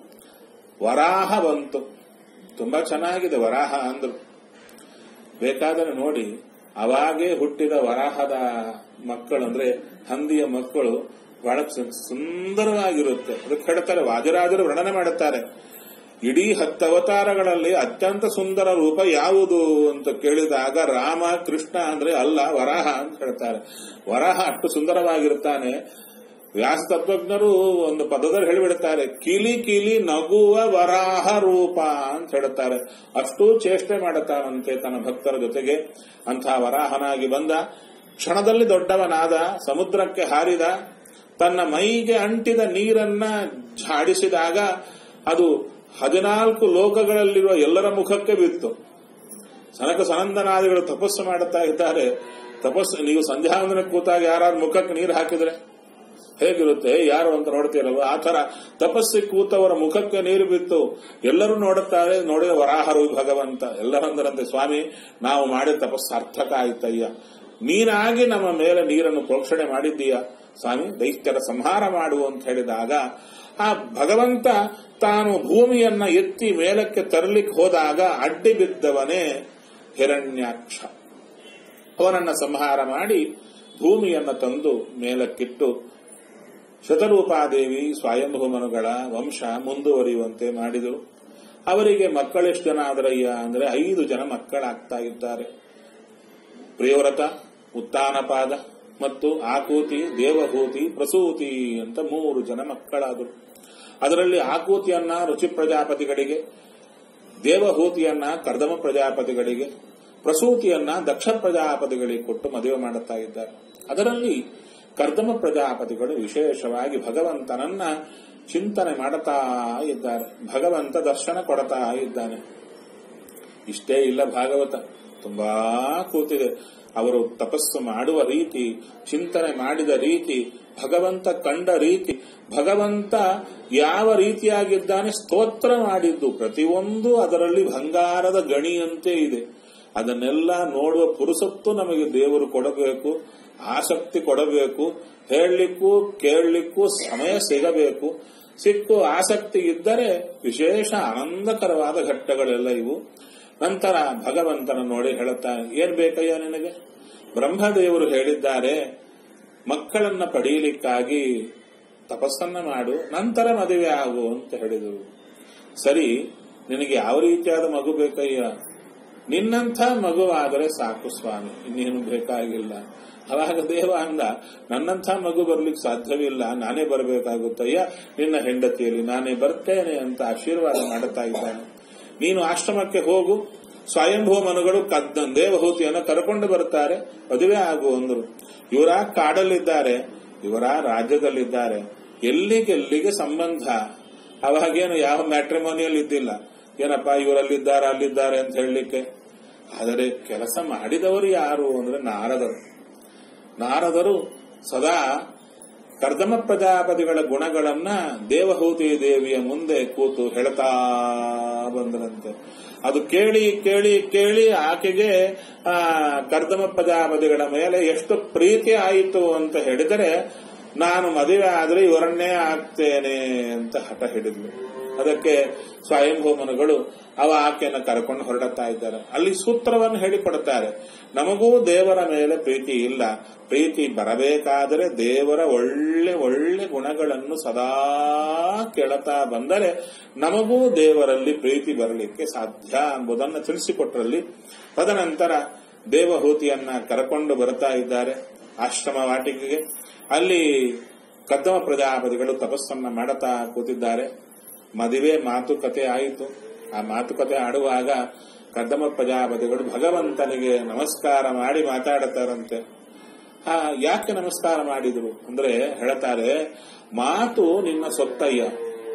ವರಾಹ ಬಂತು ತುಂಬಾ ಚೆನ್ನಾಗಿದೆ ವರಾಹ ಅಂದ್ರು ಬೇಕಾದರೆ ನೋಡಿ ಅವಾಗೇ ಹುಟ್ಟಿದ ವರಾಹದ ಮಕ್ಕಳು ಅಂದ್ರೆ ಹಂದಿಯ ಮಕ್ಕಳು ಬಹಳ ಸು- ಸುಂದರವಾಗಿರುತ್ತೆ ಅದಕ್ಕೆ ಹೇಳ್ತಾರೆ ವಾಜರಾಜರು ವರ್ಣನೆ ಮಾಡುತ್ತಾರೆ ಇಡೀ ಹತ್ತು ಅವತಾರಗಳಲ್ಲಿ ಅತ್ಯಂತ ಸುಂದರ ರೂಪ ಯಾವುದು ಅಂತ ಕೇಳಿದಾಗ ರಾಮ ಕೃಷ್ಣ ಅಂದ್ರೆ ಅಲ್ಲ ವರಾಹ ಅಂತ ಹೇಳ್ತಾರೆ ವರಾಹ ಅಷ್ಟು ಸುಂದರವಾಗಿರ್ತಾನೆ ವ್ಯಾಸ ತತ್ವಜ್ಞರು ಒಂದು ಪದದಲ್ಲಿ ಹೇಳಿಬಿಡುತ್ತಾರೆ ಕಿಲಿ ಕಿಲಿ ನಗುವ ವರಾಹ ರೂಪ ಅಂತ ಹೇಳುತ್ತಾರೆ ಅಷ್ಟೂ ಚೇಷ್ಟೆ ಮಾಡುತ್ತಾನಂತೆ ತನ್ನ ಭಕ್ತರ ಜೊತೆಗೆ ಅಂಥ ವರಾಹನಾಗಿ ಬಂದ ಕ್ಷಣದಲ್ಲಿ ದೊಡ್ಡವನಾದ ಸಮುದ್ರಕ್ಕೆ ಹಾರಿದ ತನ್ನ ಮೈಗೆ ಅಂಟಿದ ನೀರನ್ನ ಝಾಡಿಸಿದಾಗ ಅದು ಹದಿನಾಲ್ಕು ಲೋಕಗಳಲ್ಲಿರುವ ಎಲ್ಲರ ಮುಖಕ್ಕೆ ಬಿತ್ತು ಸನಕ ಸನಂದನಾದಿಗಳು ತಪಸ್ಸು ಮಾಡುತ್ತಾ ಇದ್ದಾರೆ ತಪಸ್ಸು ನೀವು ಸಂಧ್ಯಾವಂದನ ಕೂತಾಗ ಯಾರಾದ್ರೂ ಮುಖಕ್ಕೆ ನೀರು ಹಾಕಿದ್ರೆ ಹೇಗಿರುತ್ತೆ ಯಾರು ಅಂತ ನೋಡ್ತೀರಲ್ವ ಆ ತರ ತಪಸ್ಸಿಗೆ ಕೂತವರ ಮುಖಕ್ಕೆ ನೀರು ಬಿತ್ತು ಎಲ್ಲರೂ ನೋಡುತ್ತಾರೆ ನೋಡಿದ ವರಾಹರು ಭಗವಂತ ಎಲ್ಲರಂದರಂತೆ ಸ್ವಾಮಿ ನಾವು ಮಾಡಿದ ತಪಸ್ಸು ಸಾರ್ಥಕ ಆಯ್ತಯ್ಯ ನೀನಾಗಿ ನಮ್ಮ ಮೇಲೆ ನೀರನ್ನು ಪ್ರೋಕ್ಷಣೆ ಮಾಡಿದ್ದೀಯ ಸ್ವಾಮಿ ದೈತ್ಯರ ಸಂಹಾರ ಮಾಡು ಅಂತ ಹೇಳಿದಾಗ ಆ ಭಗವಂತ ತಾನು ಭೂಮಿಯನ್ನ ಎತ್ತಿ ಮೇಲಕ್ಕೆ ತರಲಿಕ್ಕೆ ಹೋದಾಗ ಅಡ್ಡಿ ಬಿದ್ದವನೇ ಹಿರಣ್ಯಾಕ್ಷ ಅವನನ್ನ ಸಂಹಾರ ಮಾಡಿ ಭೂಮಿಯನ್ನ ತಂದು ಮೇಲಕ್ಕಿಟ್ಟು ಶತರೂಪಾದೇವಿ ಸ್ವಯಂಭೂಮನುಗಳ ವಂಶ ಮುಂದುವರಿಯುವಂತೆ ಮಾಡಿದರು ಅವರಿಗೆ ಮಕ್ಕಳೆಷ್ಟು ಜನ ಆದರಯ್ಯ ಅಂದ್ರೆ ಐದು ಜನ ಮಕ್ಕಳಾಗ್ತಾ ಇದ್ದಾರೆ ಪ್ರಿಯವ್ರತ ಉತ್ತಾನಪಾದ ಮತ್ತು ಆಕೂತಿ ದೇವಹೂತಿ ಪ್ರಸೂತಿ ಅಂತ ಮೂರು ಜನ ಮಕ್ಕಳಾದರು ಅದರಲ್ಲಿ ಆಕೂತಿಯನ್ನ ರುಚಿ ಪ್ರಜಾಪತಿಗಳಿಗೆ ದೇವಹೂತಿಯನ್ನ ಕರ್ದಮ ಪ್ರಜಾಪತಿಗಳಿಗೆ ಪ್ರಸೂತಿಯನ್ನ ದಕ್ಷ ಪ್ರಜಾಪತಿಗಳಿಗೆ ಕೊಟ್ಟು ಮದುವೆ ಮಾಡುತ್ತಾ ಇದ್ದಾರೆ ಅದರಲ್ಲಿ ಕರ್ದಮ ಪ್ರಜಾಪತಿಗಳು ವಿಶೇಷವಾಗಿ ಭಗವಂತನನ್ನ ಚಿಂತನೆ ಮಾಡುತ್ತಾ ಇದ್ದಾರೆ ಭಗವಂತ ದರ್ಶನ ಕೊಡ್ತಾ ಇದ್ದಾನೆ ಇಷ್ಟೇ ಇಲ್ಲ ಭಾಗವತ ತುಂಬಾ ಕೂತಿದೆ ಅವರು ತಪಸ್ಸು ಮಾಡುವ ರೀತಿ ಚಿಂತನೆ ಮಾಡಿದ ರೀತಿ ಭಗವಂತ ಕಂಡ ರೀತಿ ಭಗವಂತ ಯಾವ ರೀತಿಯಾಗಿದ್ದಾನೆ ಸ್ತೋತ್ರ ಮಾಡಿದ್ದು ಪ್ರತಿಯೊಂದು ಅದರಲ್ಲಿ ಬಂಗಾರದ ಗಣಿಯಂತೆ ಇದೆ ಅದನ್ನೆಲ್ಲ ನೋಡುವ ಪುರುಸತ್ತು ನಮಗೆ ದೇವರು ಕೊಡಬೇಕು ಆಸಕ್ತಿ ಕೊಡಬೇಕು ಹೇಳಲಿಕ್ಕೂ ಕೇಳಲಿಕ್ಕೂ ಸಮಯ ಸಿಗಬೇಕು ಸಿಕ್ಕು ಆಸಕ್ತಿ ಇದ್ದರೆ ವಿಶೇಷ ಆನಂದಕರವಾದ ಘಟ್ಟಗಳೆಲ್ಲ ಇವು ನಂತರ ಭಗವಂತನ ನೋಡಿ ಹೇಳುತ್ತಾನೆ ಏನ್ ಬೇಕಯ್ಯ ನಿನಗೆ ಬ್ರಹ್ಮದೇವರು ಹೇಳಿದ್ದಾರೆ ಮಕ್ಕಳನ್ನ ಪಡೆಯಲಿಕ್ಕಾಗಿ ತಪಸ್ಸನ್ನ ಮಾಡು ನಂತರ ಮದುವೆ ಆಗು ಅಂತ ಹೇಳಿದರು ಸರಿ ನಿನಗೆ ಯಾವ ರೀತಿಯಾದ ಮಗು ಬೇಕಯ್ಯ ನಿನ್ನಂಥ ಮಗುವಾದರೆ ಸಾಕು ಸ್ವಾಮಿ ಇನ್ನೇನು ಬೇಕಾಗಿಲ್ಲ ಅವಾಗ ದೇವ ಅಂದ ನನ್ನಂಥ ಮಗು ಬರ್ಲಿಕ್ಕೆ ಸಾಧ್ಯವಿಲ್ಲ ನಾನೇ ಬರಬೇಕಾಗುತ್ತಯ್ಯ ನಿನ್ನ ಹೆಂಡತಿಯಲ್ಲಿ ನಾನೇ ಬರ್ತೇನೆ ಅಂತ ಆಶೀರ್ವಾದ ಮಾಡುತ್ತಾ ಇದ್ದಾನೆ ನೀನು ಆಶ್ರಮಕ್ಕೆ ಹೋಗು ಸ್ವಯಂಭೂ ಮನುಗಳು ಕದ್ದ ದೇವಹೂತಿಯನ್ನು ಕರ್ಕೊಂಡು ಬರ್ತಾರೆ ಮದುವೆ ಆಗು ಅಂದರು ಇವರ ಕಾಡಲ್ಲಿದ್ದಾರೆ ಇವರ ರಾಜ್ಯದಲ್ಲಿದ್ದಾರೆ ಎಲ್ಲಿಗೆಲ್ಲಿಗೆ ಸಂಬಂಧ ಅವಾಗೇನು ಯಾವ ಮ್ಯಾಟ್ರಿಮೋನಿಯಲ್ ಇದ್ದಿಲ್ಲ ಏನಪ್ಪ ಇವರಲ್ಲಿದ್ದಾರೆ ಅಲ್ಲಿದ್ದಾರೆ ಅಂತ ಹೇಳಲಿಕ್ಕೆ ಆದರೆ ಕೆಲಸ ಮಾಡಿದವರು ಯಾರು ಅಂದ್ರೆ ನಾರದರು ನಾರದರು ಸದಾ ಕರ್ದಮ ಪ್ರಜಾಪತಿಗಳ ಗುಣಗಳನ್ನ ದೇವಹೂತಿ ದೇವಿಯ ಮುಂದೆ ಕೂತು ಹೇಳ್ತಾ ಬಂದರಂತೆ ಅದು ಕೇಳಿ ಕೇಳಿ ಕೇಳಿ ಆಕೆಗೆ ಆ ಕರ್ದಮ ಪ್ರಜಾಪತಿಗಳ ಮೇಲೆ ಎಷ್ಟು ಪ್ರೀತಿ ಆಯಿತು ಅಂತ ಹೇಳಿದರೆ ನಾನು ಮದುವೆ ಆದ್ರೆ ಇವರನ್ನೇ ಆಗ್ತೇನೆ ಅಂತ ಹಠ ಹಿಡಿದ್ಲು ಅದಕ್ಕೆ ಸ್ವಯಂಭೂಮನುಗಳು ಅವ ಆಕೆಯನ್ನು ಕರ್ಕೊಂಡು ಹೊರಡುತ್ತಾ ಇದ್ದಾರೆ ಅಲ್ಲಿ ಸೂತ್ರವನ್ನು ಹೇಳಿಕೊಡುತ್ತಾರೆ ನಮಗೂ ದೇವರ ಮೇಲೆ ಪ್ರೀತಿ ಇಲ್ಲ ಪ್ರೀತಿ ಬರಬೇಕಾದರೆ ದೇವರ ಒಳ್ಳೆ ಒಳ್ಳೆ ಗುಣಗಳನ್ನು ಸದಾ ಕೇಳುತ್ತಾ ಬಂದರೆ ನಮಗೂ ದೇವರಲ್ಲಿ ಪ್ರೀತಿ ಬರಲಿಕ್ಕೆ ಸಾಧ್ಯ ಎಂಬುದನ್ನು ತಿಳಿಸಿಕೊಟ್ರಲ್ಲಿ ತದನಂತರ ದೇವಹೂತಿಯನ್ನ ಕರಕೊಂಡು ಬರುತ್ತಾ ಇದ್ದಾರೆ ಆಶ್ರಮ ವಾಟಿಕೆಗೆ ಅಲ್ಲಿ ಕದ್ದಮ ಪ್ರಜಾಪತಿಗಳು ತಪಸ್ಸನ್ನ ಮಾಡುತ್ತಾ ಕೂತಿದ್ದಾರೆ ಮದುವೆ ಮಾತುಕತೆ ಆಯಿತು ಆ ಮಾತುಕತೆ ಆಡುವಾಗ ಕದ್ದಮ ಪ್ರಜಾಪತಿಗಳು ಭಗವಂತನಿಗೆ ನಮಸ್ಕಾರ ಮಾಡಿ ಮಾತಾಡುತ್ತಾರಂತೆ ಆ ಯಾಕೆ ನಮಸ್ಕಾರ ಮಾಡಿದ್ರು ಅಂದ್ರೆ ಹೇಳ್ತಾರೆ ಮಾತು ನಿನ್ನ ಸೊತ್ತಯ್ಯ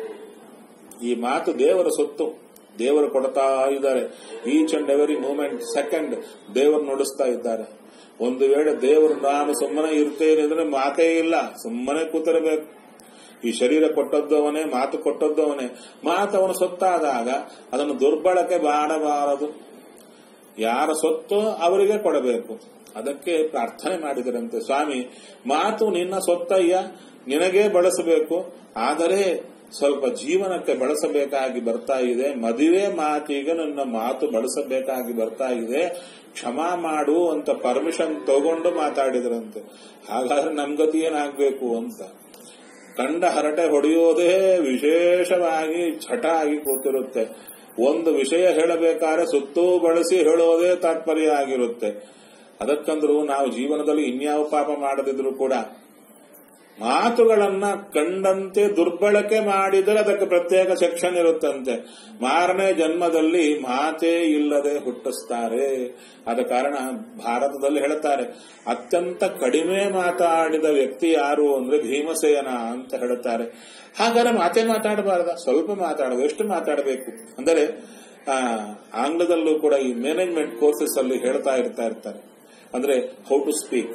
ಈ ಮಾತು ದೇವರ ಸೊತ್ತು ದೇವರು ಕೊಡ್ತಾ ಇದ್ದಾರೆ each and every moment second ದೇವರು ನುಡಿಸ್ತಾ ಇದ್ದಾರೆ ಒಂದು ವೇಳೆ ದೇವರು ನಾನು ಸುಮ್ಮನೆ ಇರ್ತೇನೆ ಅಂದ್ರೆ ಮಾತೇ ಇಲ್ಲ ಸುಮ್ಮನೆ ಕೂತಿರಬೇಕು ಈ ಶರೀರ ಕೊಟ್ಟದ್ದು ಅವನೇ ಮಾತು ಕೊಟ್ಟದ್ದು ಅವನೇ ಮಾತು ಅವನ ಸೊತ್ತಾದಾಗ ಅದನ್ನು ದುರ್ಬಳಕೆ ಮಾಡಬಾರದು ಯಾರ ಸೊತ್ತು ಅವರಿಗೆ ಕೊಡಬೇಕು ಅದಕ್ಕೆ ಪ್ರಾರ್ಥನೆ ಮಾಡಿದರಂತೆ ಸ್ವಾಮಿ ಮಾತು ನಿನ್ನ ಸೊತ್ತಯ್ಯ ನಿನಗೇ ಬಳಸಬೇಕು ಆದರೆ ಸ್ವಲ್ಪ ಜೀವನಕ್ಕೆ ಬಳಸಬೇಕಾಗಿ ಬರ್ತಾ ಇದೆ ಮದುವೆ ಮಾತಿಗೆ ನನ್ನ ಮಾತು ಬಳಸಬೇಕಾಗಿ ಬರ್ತಾ ಇದೆ ಕ್ಷಮಾ ಮಾಡು ಅಂತ ಪರ್ಮಿಷನ್ ತಗೊಂಡು ಮಾತಾಡಿದ್ರಂತೆ ಹಾಗಾದ್ರೆ ನಮ್ ಗತಿ ಏನಾಗ್ಬೇಕು ಅಂತ ಕಂಡ ಹರಟೆ ಹೊಡೆಯೋದೇ ವಿಶೇಷವಾಗಿ ಛಟ ಆಗಿ ಕೂತಿರುತ್ತೆ ಒಂದು ವಿಷಯ ಹೇಳಬೇಕಾದ್ರೆ ಸುತ್ತೂ ಬಳಸಿ ಹೇಳೋದೇ ತಾತ್ಪರ್ಯ ಆಗಿರುತ್ತೆ ಅದಕ್ಕಂದ್ರೂ ನಾವು ಜೀವನದಲ್ಲಿ ಇನ್ಯಾವ ಪಾಪ ಮಾಡದಿದ್ರು ಕೂಡ ಮಾತುಗಳನ್ನ ಕಂಡಂತೆ ದುರ್ಬಳಕೆ ಮಾಡಿದರೆ ಅದಕ್ಕೆ ಪ್ರತ್ಯೇಕ ಸೆಕ್ಷನ್ ಇರುತ್ತಂತೆ ಮಾರನೇ ಜನ್ಮದಲ್ಲಿ ಮಾತೇ ಇಲ್ಲದೆ ಹುಟ್ಟಿಸ್ತಾರೆ ಆದ ಕಾರಣ ಭಾರತದಲ್ಲಿ ಹೇಳುತ್ತಾರೆ ಅತ್ಯಂತ ಕಡಿಮೆ ಮಾತಾಡಿದ ವ್ಯಕ್ತಿ ಯಾರು ಅಂದ್ರೆ ಭೀಮಸೇನ ಅಂತ ಹೇಳುತ್ತಾರೆ ಹಾಗಾದ್ರೆ ಮಾತೇ ಮಾತಾಡಬಾರ್ದ ಸ್ವಲ್ಪ ಮಾತಾಡೋದು ಎಷ್ಟು ಮಾತಾಡಬೇಕು ಅಂದರೆ ಆ, ಆಂಗ್ಲದಲ್ಲೂ ಕೂಡ ಈ ಮ್ಯಾನೇಜ್ಮೆಂಟ್ ಕೋರ್ಸಸ್ ಅಲ್ಲಿ ಹೇಳ್ತಾ ಇರ್ತಾ ಇರ್ತಾರೆ ಅಂದ್ರೆ ಹೌ ಟು ಸ್ಪೀಕ್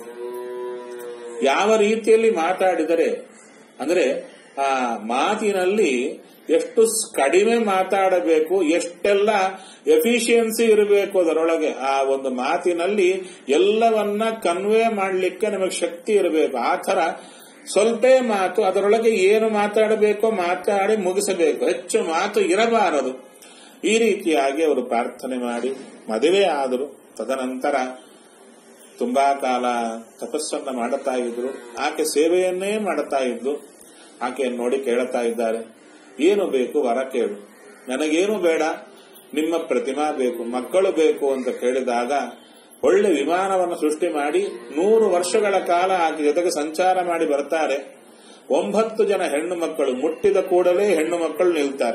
ಯಾವ ರೀತಿಯಲ್ಲಿ ಮಾತಾಡಿದರೆ ಅಂದ್ರೆ ಆ ಮಾತಿನಲ್ಲಿ ಎಷ್ಟು ಸ್- ಕಡಿಮೆ ಮಾತಾಡಬೇಕು ಎಷ್ಟೆಲ್ಲ ಎಫಿಷಿಯನ್ಸಿ ಇರಬೇಕು ಅದರೊಳಗೆ ಆ ಒಂದು ಮಾತಿನಲ್ಲಿ ಎಲ್ಲವನ್ನ ಕನ್ವೆ ಮಾಡಲಿಕ್ಕೆ ನಮಗೆ ಶಕ್ತಿ ಇರಬೇಕು ಆ ತರ ಸ್ವಲ್ಪ ಮಾತು ಅದರೊಳಗೆ ಏನು ಮಾತಾಡಬೇಕೋ ಮಾತಾಡಿ ಮುಗಿಸಬೇಕು ಹೆಚ್ಚು ಮಾತು ಇರಬಾರದು ಈ ರೀತಿಯಾಗಿ ಅವರು ಪ್ರಾರ್ಥನೆ ಮಾಡಿ ಮದುವೆ ಆದರು ತದನಂತರ ತುಂಬಾ ಕಾಲ ತಪಸ್ಸನ್ನ ಮಾಡುತ್ತಾ ಇದ್ರು ಆಕೆ ಸೇವೆಯನ್ನೇ ಮಾಡುತ್ತಾ ಇದ್ದು ಆಕೆಯನ್ನು ನೋಡಿ ಕೇಳುತ್ತಾ ಇದ್ದಾರೆ ಏನು ಬೇಕು ವರ ಕೇಳು ನನಗೇನು ಬೇಡ ನಿಮ್ಮ ಪ್ರತಿಮಾ ಬೇಕು ಮಕ್ಕಳು ಬೇಕು ಅಂತ ಕೇಳಿದಾಗ ಒಳ್ಳೆ ವಿಮಾನವನ್ನು ಸೃಷ್ಟಿ ಮಾಡಿ ನೂರು ವರ್ಷಗಳ ಕಾಲ ಆಕೆ ಜೊತೆಗೆ ಸಂಚಾರ ಮಾಡಿ ಬರ್ತಾರೆ ಒಂಬತ್ತು ಜನ ಹೆಣ್ಣು ಮಕ್ಕಳು ಮುಟ್ಟಿದ ಕೂಡಲೇ ಹೆಣ್ಣು ಮಕ್ಕಳು ನಿಲ್ತಾರೆ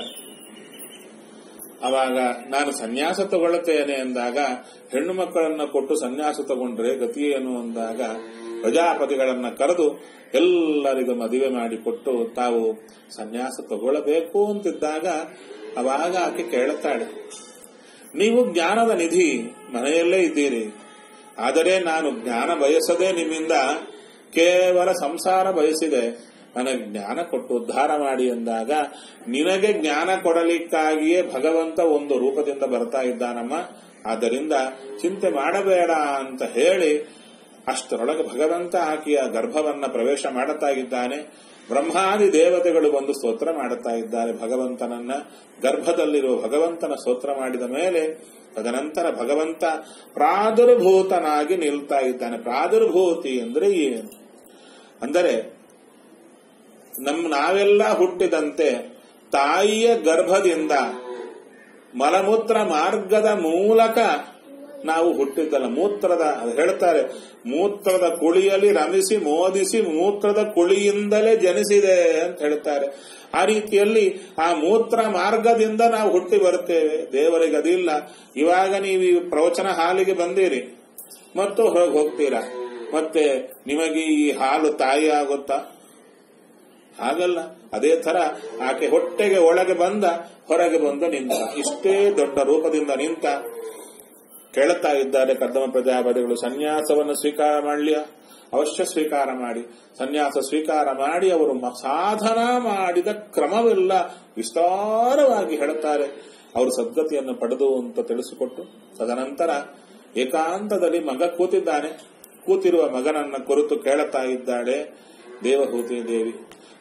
ಅವಾಗ ನಾನು ಸನ್ಯಾಸ ತಗೊಳ್ಳುತ್ತೇನೆ ಅಂದಾಗ ಹೆಣ್ಣು ಮಕ್ಕಳನ್ನ ಕೊಟ್ಟು ಸನ್ಯಾಸ ತಗೊಂಡ್ರೆ ಗತಿ ಏನು ಅಂದಾಗ ಪ್ರಜಾಪತಿಗಳನ್ನ ಕರೆದು ಎಲ್ಲರಿಗೂ ಮದುವೆ ಮಾಡಿಕೊಟ್ಟು ತಾವು ಸನ್ಯಾಸ ತಗೊಳ್ಳಬೇಕು ಅಂತಿದ್ದಾಗ ಅವಾಗ ಆಕೆ ಕೇಳುತ್ತಾಳೆ ನೀವು ಜ್ಞಾನದ ನಿಧಿ ಮನೆಯಲ್ಲೇ ಇದ್ದೀರಿ ಆದರೆ ನಾನು ಜ್ಞಾನ ಬಯಸದೆ ನಿಮ್ಮಿಂದ ಕೇವಲ ಸಂಸಾರ ಬಯಸಿದೆ ನನಗೆ ಜ್ಞಾನ ಕೊಟ್ಟು ಉದ್ಧಾರ ಮಾಡಿ ಎಂದಾಗ ನಿನಗೆ ಜ್ಞಾನ ಕೊಡಲಿಕ್ಕಾಗಿಯೇ ಭಗವಂತ ಒಂದು ರೂಪದಿಂದ ಬರ್ತಾ ಇದ್ದಾನಮ್ಮ ಆದ್ದರಿಂದ ಚಿಂತೆ ಮಾಡಬೇಡ ಅಂತ ಹೇಳಿ ಅಷ್ಟರೊಳಗೆ ಭಗವಂತ ಆಕೆಯ ಗರ್ಭವನ್ನ ಪ್ರವೇಶ ಮಾಡುತ್ತಾ ಇದ್ದಾನೆ ಬ್ರಹ್ಮಾದಿ ದೇವತೆಗಳು ಬಂದು ಸ್ತೋತ್ರ ಮಾಡುತ್ತಾ ಇದ್ದಾರೆ ಭಗವಂತನನ್ನ ಗರ್ಭದಲ್ಲಿರುವ ಭಗವಂತನ ಸ್ತೋತ್ರ ಮಾಡಿದ ಮೇಲೆ ತದನಂತರ ಭಗವಂತ ಪ್ರಾದುರ್ಭೂತನಾಗಿ ನಿಲ್ತಾ ಇದ್ದಾನೆ ಪ್ರಾದುರ್ಭೂತಿ ಅಂದ್ರೆ ಏನು ಅಂದರೆ ನಮ್ ನಾವೆಲ್ಲ ಹುಟ್ಟಿದಂತೆ ತಾಯಿಯ ಗರ್ಭದಿಂದ ಮಲಮೂತ್ರ ಮಾರ್ಗದ ಮೂಲಕ ನಾವು ಹುಟ್ಟಿದ್ದಲ್ಲ ಮೂತ್ರದ ಅದು ಹೇಳ್ತಾರೆ ಮೂತ್ರದ ಕುಳಿಯಲ್ಲಿ ರಮಿಸಿ ಮೋದಿಸಿ ಮೂತ್ರದ ಕುಳಿಯಿಂದಲೇ ಜನಿಸಿದೆ ಅಂತ ಹೇಳ್ತಾರೆ ಆ ರೀತಿಯಲ್ಲಿ ಆ ಮೂತ್ರ ಮಾರ್ಗದಿಂದ ನಾವು ಹುಟ್ಟಿ ಬರುತ್ತೇವೆ ದೇವರಿಗೆ ಅದಿಲ್ಲ ಇವಾಗ ನೀವು ಈ ಪ್ರವಚನ ಹಾಲಿಗೆ ಬಂದಿರಿ ಮತ್ತು ಹೊರಗೆ ಹೋಗ್ತೀರಾ ಮತ್ತೆ ನಿಮಗೆ ಈ ಹಾಲು ತಾಯಿ ಆಗುತ್ತಾ ಹಾಗಲ್ಲ ಅದೇ ತರ ಆಕೆ ಹೊಟ್ಟೆಗೆ ಒಳಗೆ ಬಂದ ಹೊರಗೆ ಬಂದು ನಿಂತ ಇಷ್ಟೇ ದೊಡ್ಡ ರೂಪದಿಂದ ನಿಂತ ಕೇಳುತ್ತಾ ಇದ್ದಾರೆ ಕದ್ದಮ ಪ್ರಜಾಪತಿಗಳು ಸನ್ಯಾಸವನ್ನು ಸ್ವೀಕಾರ ಮಾಡಲಿಯ ಅವಶ್ಯ ಸ್ವೀಕಾರ ಮಾಡಿ ಸನ್ಯಾಸ ಸ್ವೀಕಾರ ಮಾಡಿ ಅವರು ಮ- ಸಾಧನ ಮಾಡಿದ ಕ್ರಮವೆಲ್ಲ ವಿಸ್ತಾರವಾಗಿ ಹೇಳುತ್ತಾರೆ ಅವರು ಸದ್ಗತಿಯನ್ನು ಪಡೆದು ಅಂತ ತಿಳಿಸಿಕೊಟ್ಟು ತದನಂತರ ಏಕಾಂತದಲ್ಲಿ ಮಗ ಕೂತಿದ್ದಾನೆ ಕೂತಿರುವ ಮಗನನ್ನ ಕುರಿತು ಕೇಳುತ್ತಾ ಇದ್ದಾಳೆ ದೇವಹೂತಿ ದೇವಿ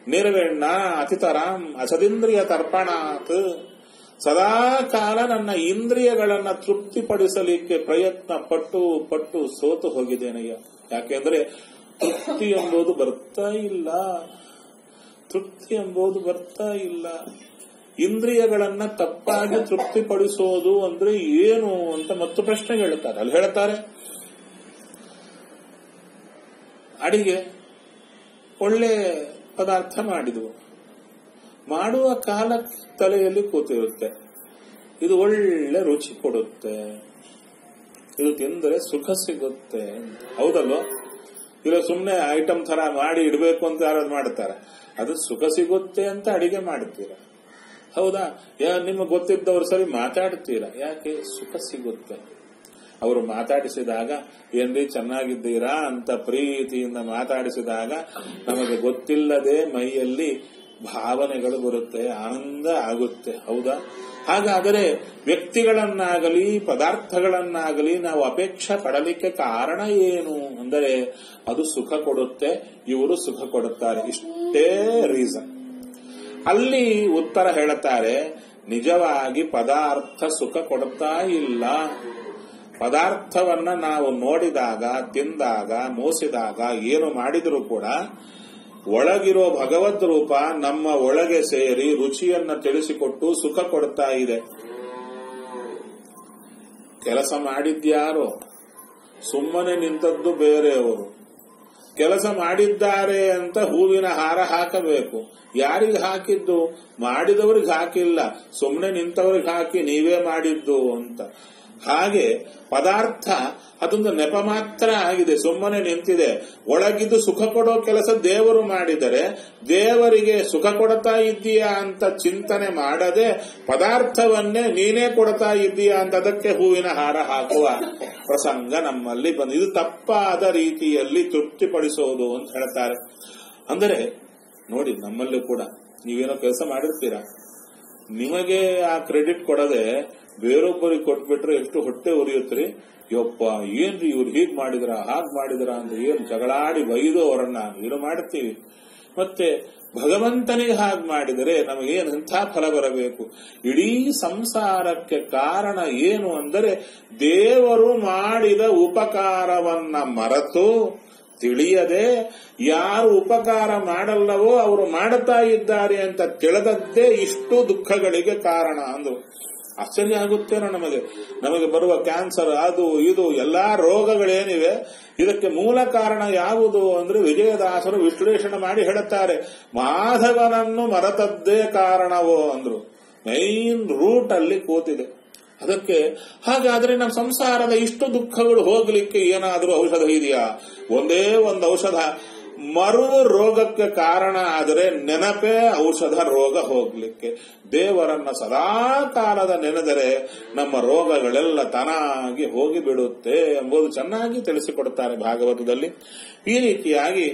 ನಿರ್ವೆಣ್ಣ ಅತಿತರಾಂ ಅಸದಿಂದ್ರಿಯ ತರ್ಪಣಾತ್ ಸದಾ ಕಾಲ ನನ್ನ ಇಂದ್ರಿಯಗಳನ್ನ ತೃಪ್ತಿಪಡಿಸಲಿಕ್ಕೆ ಪ್ರಯತ್ನ ಪಟ್ಟು ಪಟ್ಟು ಸೋತು ಹೋಗಿದ್ದೇನಯ್ಯ ಯಾಕೆಂದ್ರೆ ತೃಪ್ತಿ ಎಂಬುದು ಬರ್ತಾ ಇಲ್ಲ ತೃಪ್ತಿ ಎಂಬುದು ಬರ್ತಾ ಇಲ್ಲ ಇಂದ್ರಿಯಗಳನ್ನ ತಪ್ಪಾಗಿ ತೃಪ್ತಿಪಡಿಸೋದು ಅಂದ್ರೆ ಏನು ಅಂತ ಮತ್ತು ಪ್ರಶ್ನೆ ಹೇಳ್ತಾರೆ ಅಲ್ಲಿ ಹೇಳ್ತಾರೆ ಅಡಿಗೆ ಒಳ್ಳೆ ಪದಾರ್ಥ ಮಾಡಿದವು ಮಾಡುವ ಕಾಲಕ್ಕೆ ತಲೆಯಲ್ಲಿ ಕೂತಿರುತ್ತೆ ಇದು ಒಳ್ಳೆ ರುಚಿ ಕೊಡುತ್ತೆ ಇದು ತಿಂದರೆ ಸುಖ ಸಿಗುತ್ತೆ ಅಂತ. ಹೌದಲ್ವೋ ಇಲ್ಲ ಸುಮ್ಮನೆ ಐಟಮ್ ತರ ಮಾಡಿ ಇಡಬೇಕು ಅಂತ ಯಾರಾದ್ರು ಮಾಡ್ತಾರೆ ಅದು ಸುಖ ಸಿಗುತ್ತೆ ಅಂತ ಅಡಿಗೆ ಮಾಡ್ತೀರಾ ಹೌದಾ ಯಾ ನಿಮಗೆ ಗೊತ್ತಿದ್ದವ್ರು ಸರಿ ಮಾತಾಡ್ತೀರಾ ಯಾಕೆ ಸುಖ ಸಿಗುತ್ತೆ ಅವರು ಮಾತಾಡಿಸಿದಾಗ ಏನ್ರಿ ಚೆನ್ನಾಗಿದ್ದೀರಾ ಅಂತ ಪ್ರೀತಿಯಿಂದ ಮಾತಾಡಿಸಿದಾಗ ನಮಗೆ ಗೊತ್ತಿಲ್ಲದೆ ಮೈಯಲ್ಲಿ ಭಾವನೆಗಳು ಬರುತ್ತೆ ಆನಂದ ಆಗುತ್ತೆ ಹೌದಾ ಹಾಗಾದರೆ ವ್ಯಕ್ತಿಗಳನ್ನಾಗಲಿ ಪದಾರ್ಥಗಳನ್ನಾಗಲಿ ನಾವು ಅಪೇಕ್ಷೆ ಪಡಲಿಕ್ಕೆ ಕಾರಣ ಏನು ಅಂದರೆ ಅದು ಸುಖ ಕೊಡುತ್ತೆ ಇವರು ಸುಖ ಕೊಡುತ್ತಾರೆ ಇಷ್ಟೇ ರೀಸನ್ ಅಲ್ಲಿ ಉತ್ತರ ಹೇಳುತ್ತಾರೆ ನಿಜವಾಗಿ ಪದಾರ್ಥ ಸುಖ ಕೊಡುತ್ತಾ ಇಲ್ಲ ಪದಾರ್ಥವನ್ನ ನಾವು ನೋಡಿದಾಗ ತಿಂದಾಗ ಮೋಸಿದಾಗ ಏನು ಮಾಡಿದರೂ ಕೂಡ ಒಳಗಿರೋ ಭಗವದ್ ರೂಪ ನಮ್ಮ ಒಳಗೆ ಸೇರಿ ರುಚಿಯನ್ನ ತಿಳಿಸಿಕೊಟ್ಟು ಸುಖ ಕೊಡ್ತಾ ಇದೆ ಕೆಲಸ ಮಾಡಿದ್ಯಾರೋ ಸುಮ್ಮನೆ ನಿಂತದ್ದು ಬೇರೆಯವರು ಕೆಲಸ ಮಾಡಿದ್ದಾರೆ ಅಂತ ಹೂವಿನ ಹಾರ ಹಾಕಬೇಕು ಯಾರಿಗೆ ಹಾಕಿದ್ದು ಮಾಡಿದವ್ರಿಗೆ ಹಾಕಿಲ್ಲ ಸುಮ್ಮನೆ ನಿಂತವ್ರಿಗೆ ಹಾಕಿ ನೀವೇ ಮಾಡಿದ್ದು ಅಂತ ಹಾಗೆ ಪದಾರ್ಥ ಅದೊಂದು ನೆಪ ಮಾತ್ರ ಆಗಿದೆ ಸುಮ್ಮನೆ ನಿಂತಿದೆ ಒಳಗಿದ್ದು ಸುಖ ಕೊಡೋ ಕೆಲಸ ದೇವರು ಮಾಡಿದರೆ ದೇವರಿಗೆ ಸುಖ ಕೊಡ್ತಾ ಇದ್ದೀಯಾ ಅಂತ ಚಿಂತನೆ ಮಾಡದೆ ಪದಾರ್ಥವನ್ನೇ ನೀನೇ ಕೊಡ್ತಾ ಇದ್ದೀಯಾ ಅಂತ ಅದಕ್ಕೆ ಹೂವಿನ ಹಾರ ಹಾಕುವ ಪ್ರಸಂಗ ನಮ್ಮಲ್ಲಿ ಬಂದು ಇದು ತಪ್ಪಾದ ರೀತಿಯಲ್ಲಿ ತೃಪ್ತಿಪಡಿಸೋದು ಅಂತ ಹೇಳ್ತಾರೆ ಅಂದರೆ ನೋಡಿ ನಮ್ಮಲ್ಲೂ ಕೂಡ ನೀವೇನೋ ಕೆಲಸ ಮಾಡಿರ್ತೀರಾ ನಿಮಗೆ ಆ ಕ್ರೆಡಿಟ್ ಕೊಡದೆ ಬೇರೊಬ್ಬರಿಗೆ ಕೊಟ್ಬಿಟ್ರೆ ಎಷ್ಟು ಹೊಟ್ಟೆ ಉರಿಯುತ್ರಿ ಯಪ್ಪ ಏನ್ರಿ ಇವ್ರು ಹೀಗ್ ಮಾಡಿದ್ರ ಹಾಗ್ ಮಾಡಿದ್ರ ಅಂತ ಏನ್ ಜಗಳಾಡಿ ಬೈದು ಅವರನ್ನ ಏನು ಮಾಡ್ತೀವಿ ಮತ್ತೆ ಭಗವಂತನಿಗೆ ಹಾಗೆ ಮಾಡಿದರೆ ನಮಗೇನು ಎಂಥ ಫಲ ಬರಬೇಕು ಇಡೀ ಸಂಸಾರಕ್ಕೆ ಕಾರಣ ಏನು ಅಂದರೆ ದೇವರು ಮಾಡಿದ ಉಪಕಾರವನ್ನ ಮರೆತು ತಿಳಿಯದೆ ಯಾರು ಉಪಕಾರ ಮಾಡಲ್ಲವೋ ಅವರು ಮಾಡುತ್ತಾ ಇದ್ದಾರೆ ಅಂತ ತಿಳಿದದ್ದೇ ಇಷ್ಟು ದುಃಖಗಳಿಗೆ ಕಾರಣ ಅಂದ್ರು ಆಶ್ಚರ್ಯ ಆಗುತ್ತೇನೋ ನಮಗೆ ನಮಗೆ ಬರುವ ಕ್ಯಾನ್ಸರ್ ಅದು ಇದು ಎಲ್ಲಾ ರೋಗಗಳೇನಿವೆ ಇದಕ್ಕೆ ಮೂಲ ಕಾರಣ ಯಾವುದು ಅಂದ್ರೆ ವಿಜಯದಾಸರು ವಿಶ್ಲೇಷಣೆ ಮಾಡಿ ಹೇಳುತ್ತಾರೆ ಮಾಧವನನ್ನು ಮರೆತದ್ದೇ ಕಾರಣವೋ ಅಂದ್ರು ಮೈನ್ ರೂಟ್ ಅಲ್ಲಿ ಕೂತಿದೆ ಅದಕ್ಕೆ ಹಾಗಾದ್ರೆ ನಮ್ಮ ಸಂಸಾರದ ಇಷ್ಟು ದುಃಖಗಳು ಹೋಗ್ಲಿಕ್ಕೆ ಏನಾದರೂ ಔಷಧ ಇದೆಯಾ ಒಂದೇ ಒಂದು ಔಷಧ ಮರುವ ರೋಗಕ್ಕೆ ಕಾರಣ ಆದರೆ ನೆನಪೇ ಔಷಧ ರೋಗ ಹೋಗ್ಲಿಕ್ಕೆ ದೇವರನ್ನ ಸದಾ ಕಾಲದ ನೆನೆದರೆ ನಮ್ಮ ರೋಗಗಳೆಲ್ಲ ತಾನಾಗಿ ಹೋಗಿ ಬಿಡುತ್ತೆ ಎಂಬುದು ಚೆನ್ನಾಗಿ ತಿಳಿಸಿಕೊಡುತ್ತಾರೆ ಭಾಗವತದಲ್ಲಿ ಈ ರೀತಿಯಾಗಿ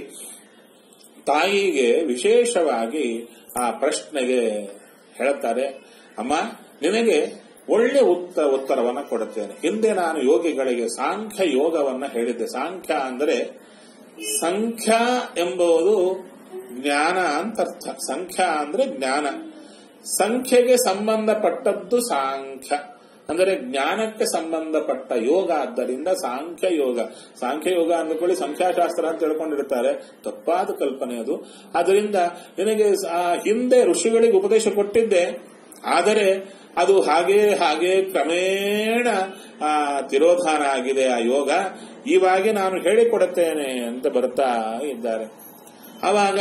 ತಾಯಿಗೆ ವಿಶೇಷವಾಗಿ ಆ ಪ್ರಶ್ನೆಗೆ ಹೇಳುತ್ತಾರೆ ಅಮ್ಮ ನಿನಗೆ ಒಳ್ಳೆ ಉತ್ತ ಉತ್ತರವನ್ನ ಕೊಡುತ್ತೇನೆ ಹಿಂದೆ ನಾನು ಯೋಗಿಗಳಿಗೆ ಸಾಂಖ್ಯ ಯೋಗವನ್ನ ಹೇಳಿದ್ದೆ ಸಾಂಖ್ಯ ಅಂದರೆ ಸಂಖ್ಯಾ ಎಂಬುದು ಜ್ಞಾನ ಅಂತ ಅರ್ಥ ಸಂಖ್ಯಾ ಅಂದ್ರೆ ಜ್ಞಾನ ಸಂಖ್ಯೆಗೆ ಸಂಬಂಧಪಟ್ಟದ್ದು ಸಾಂಖ್ಯ ಅಂದರೆ ಜ್ಞಾನಕ್ಕೆ ಸಂಬಂಧಪಟ್ಟ ಯೋಗ ಆದ್ದರಿಂದ ಸಾಂಖ್ಯ ಯೋಗ ಸಾಂಖ್ಯ ಯೋಗ ಅಂದುಕೊಳ್ಳಿ ಸಂಖ್ಯಾಶಾಸ್ತ್ರ ಅಂತ ತಿಳ್ಕೊಂಡಿರ್ತಾರೆ ತಪ್ಪಾದ ಕಲ್ಪನೆ ಅದು ಅದರಿಂದ ನಿನಗೆ ಆ ಹಿಂದೆ ಋಷಿಗಳಿಗೆ ಉಪದೇಶ ಕೊಟ್ಟಿದ್ದೆ ಆದರೆ ಅದು ಹಾಗೆ ಹಾಗೆ ಕ್ರಮೇಣ ಆ ತಿರೋಧಾನ ಆಗಿದೆ ಆ ಯೋಗ ಇವಾಗ ನಾನು ಹೇಳಿಕೊಡುತ್ತೇನೆ ಅಂತ ಬರ್ತಾ ಇದ್ದಾರೆ ಆವಾಗ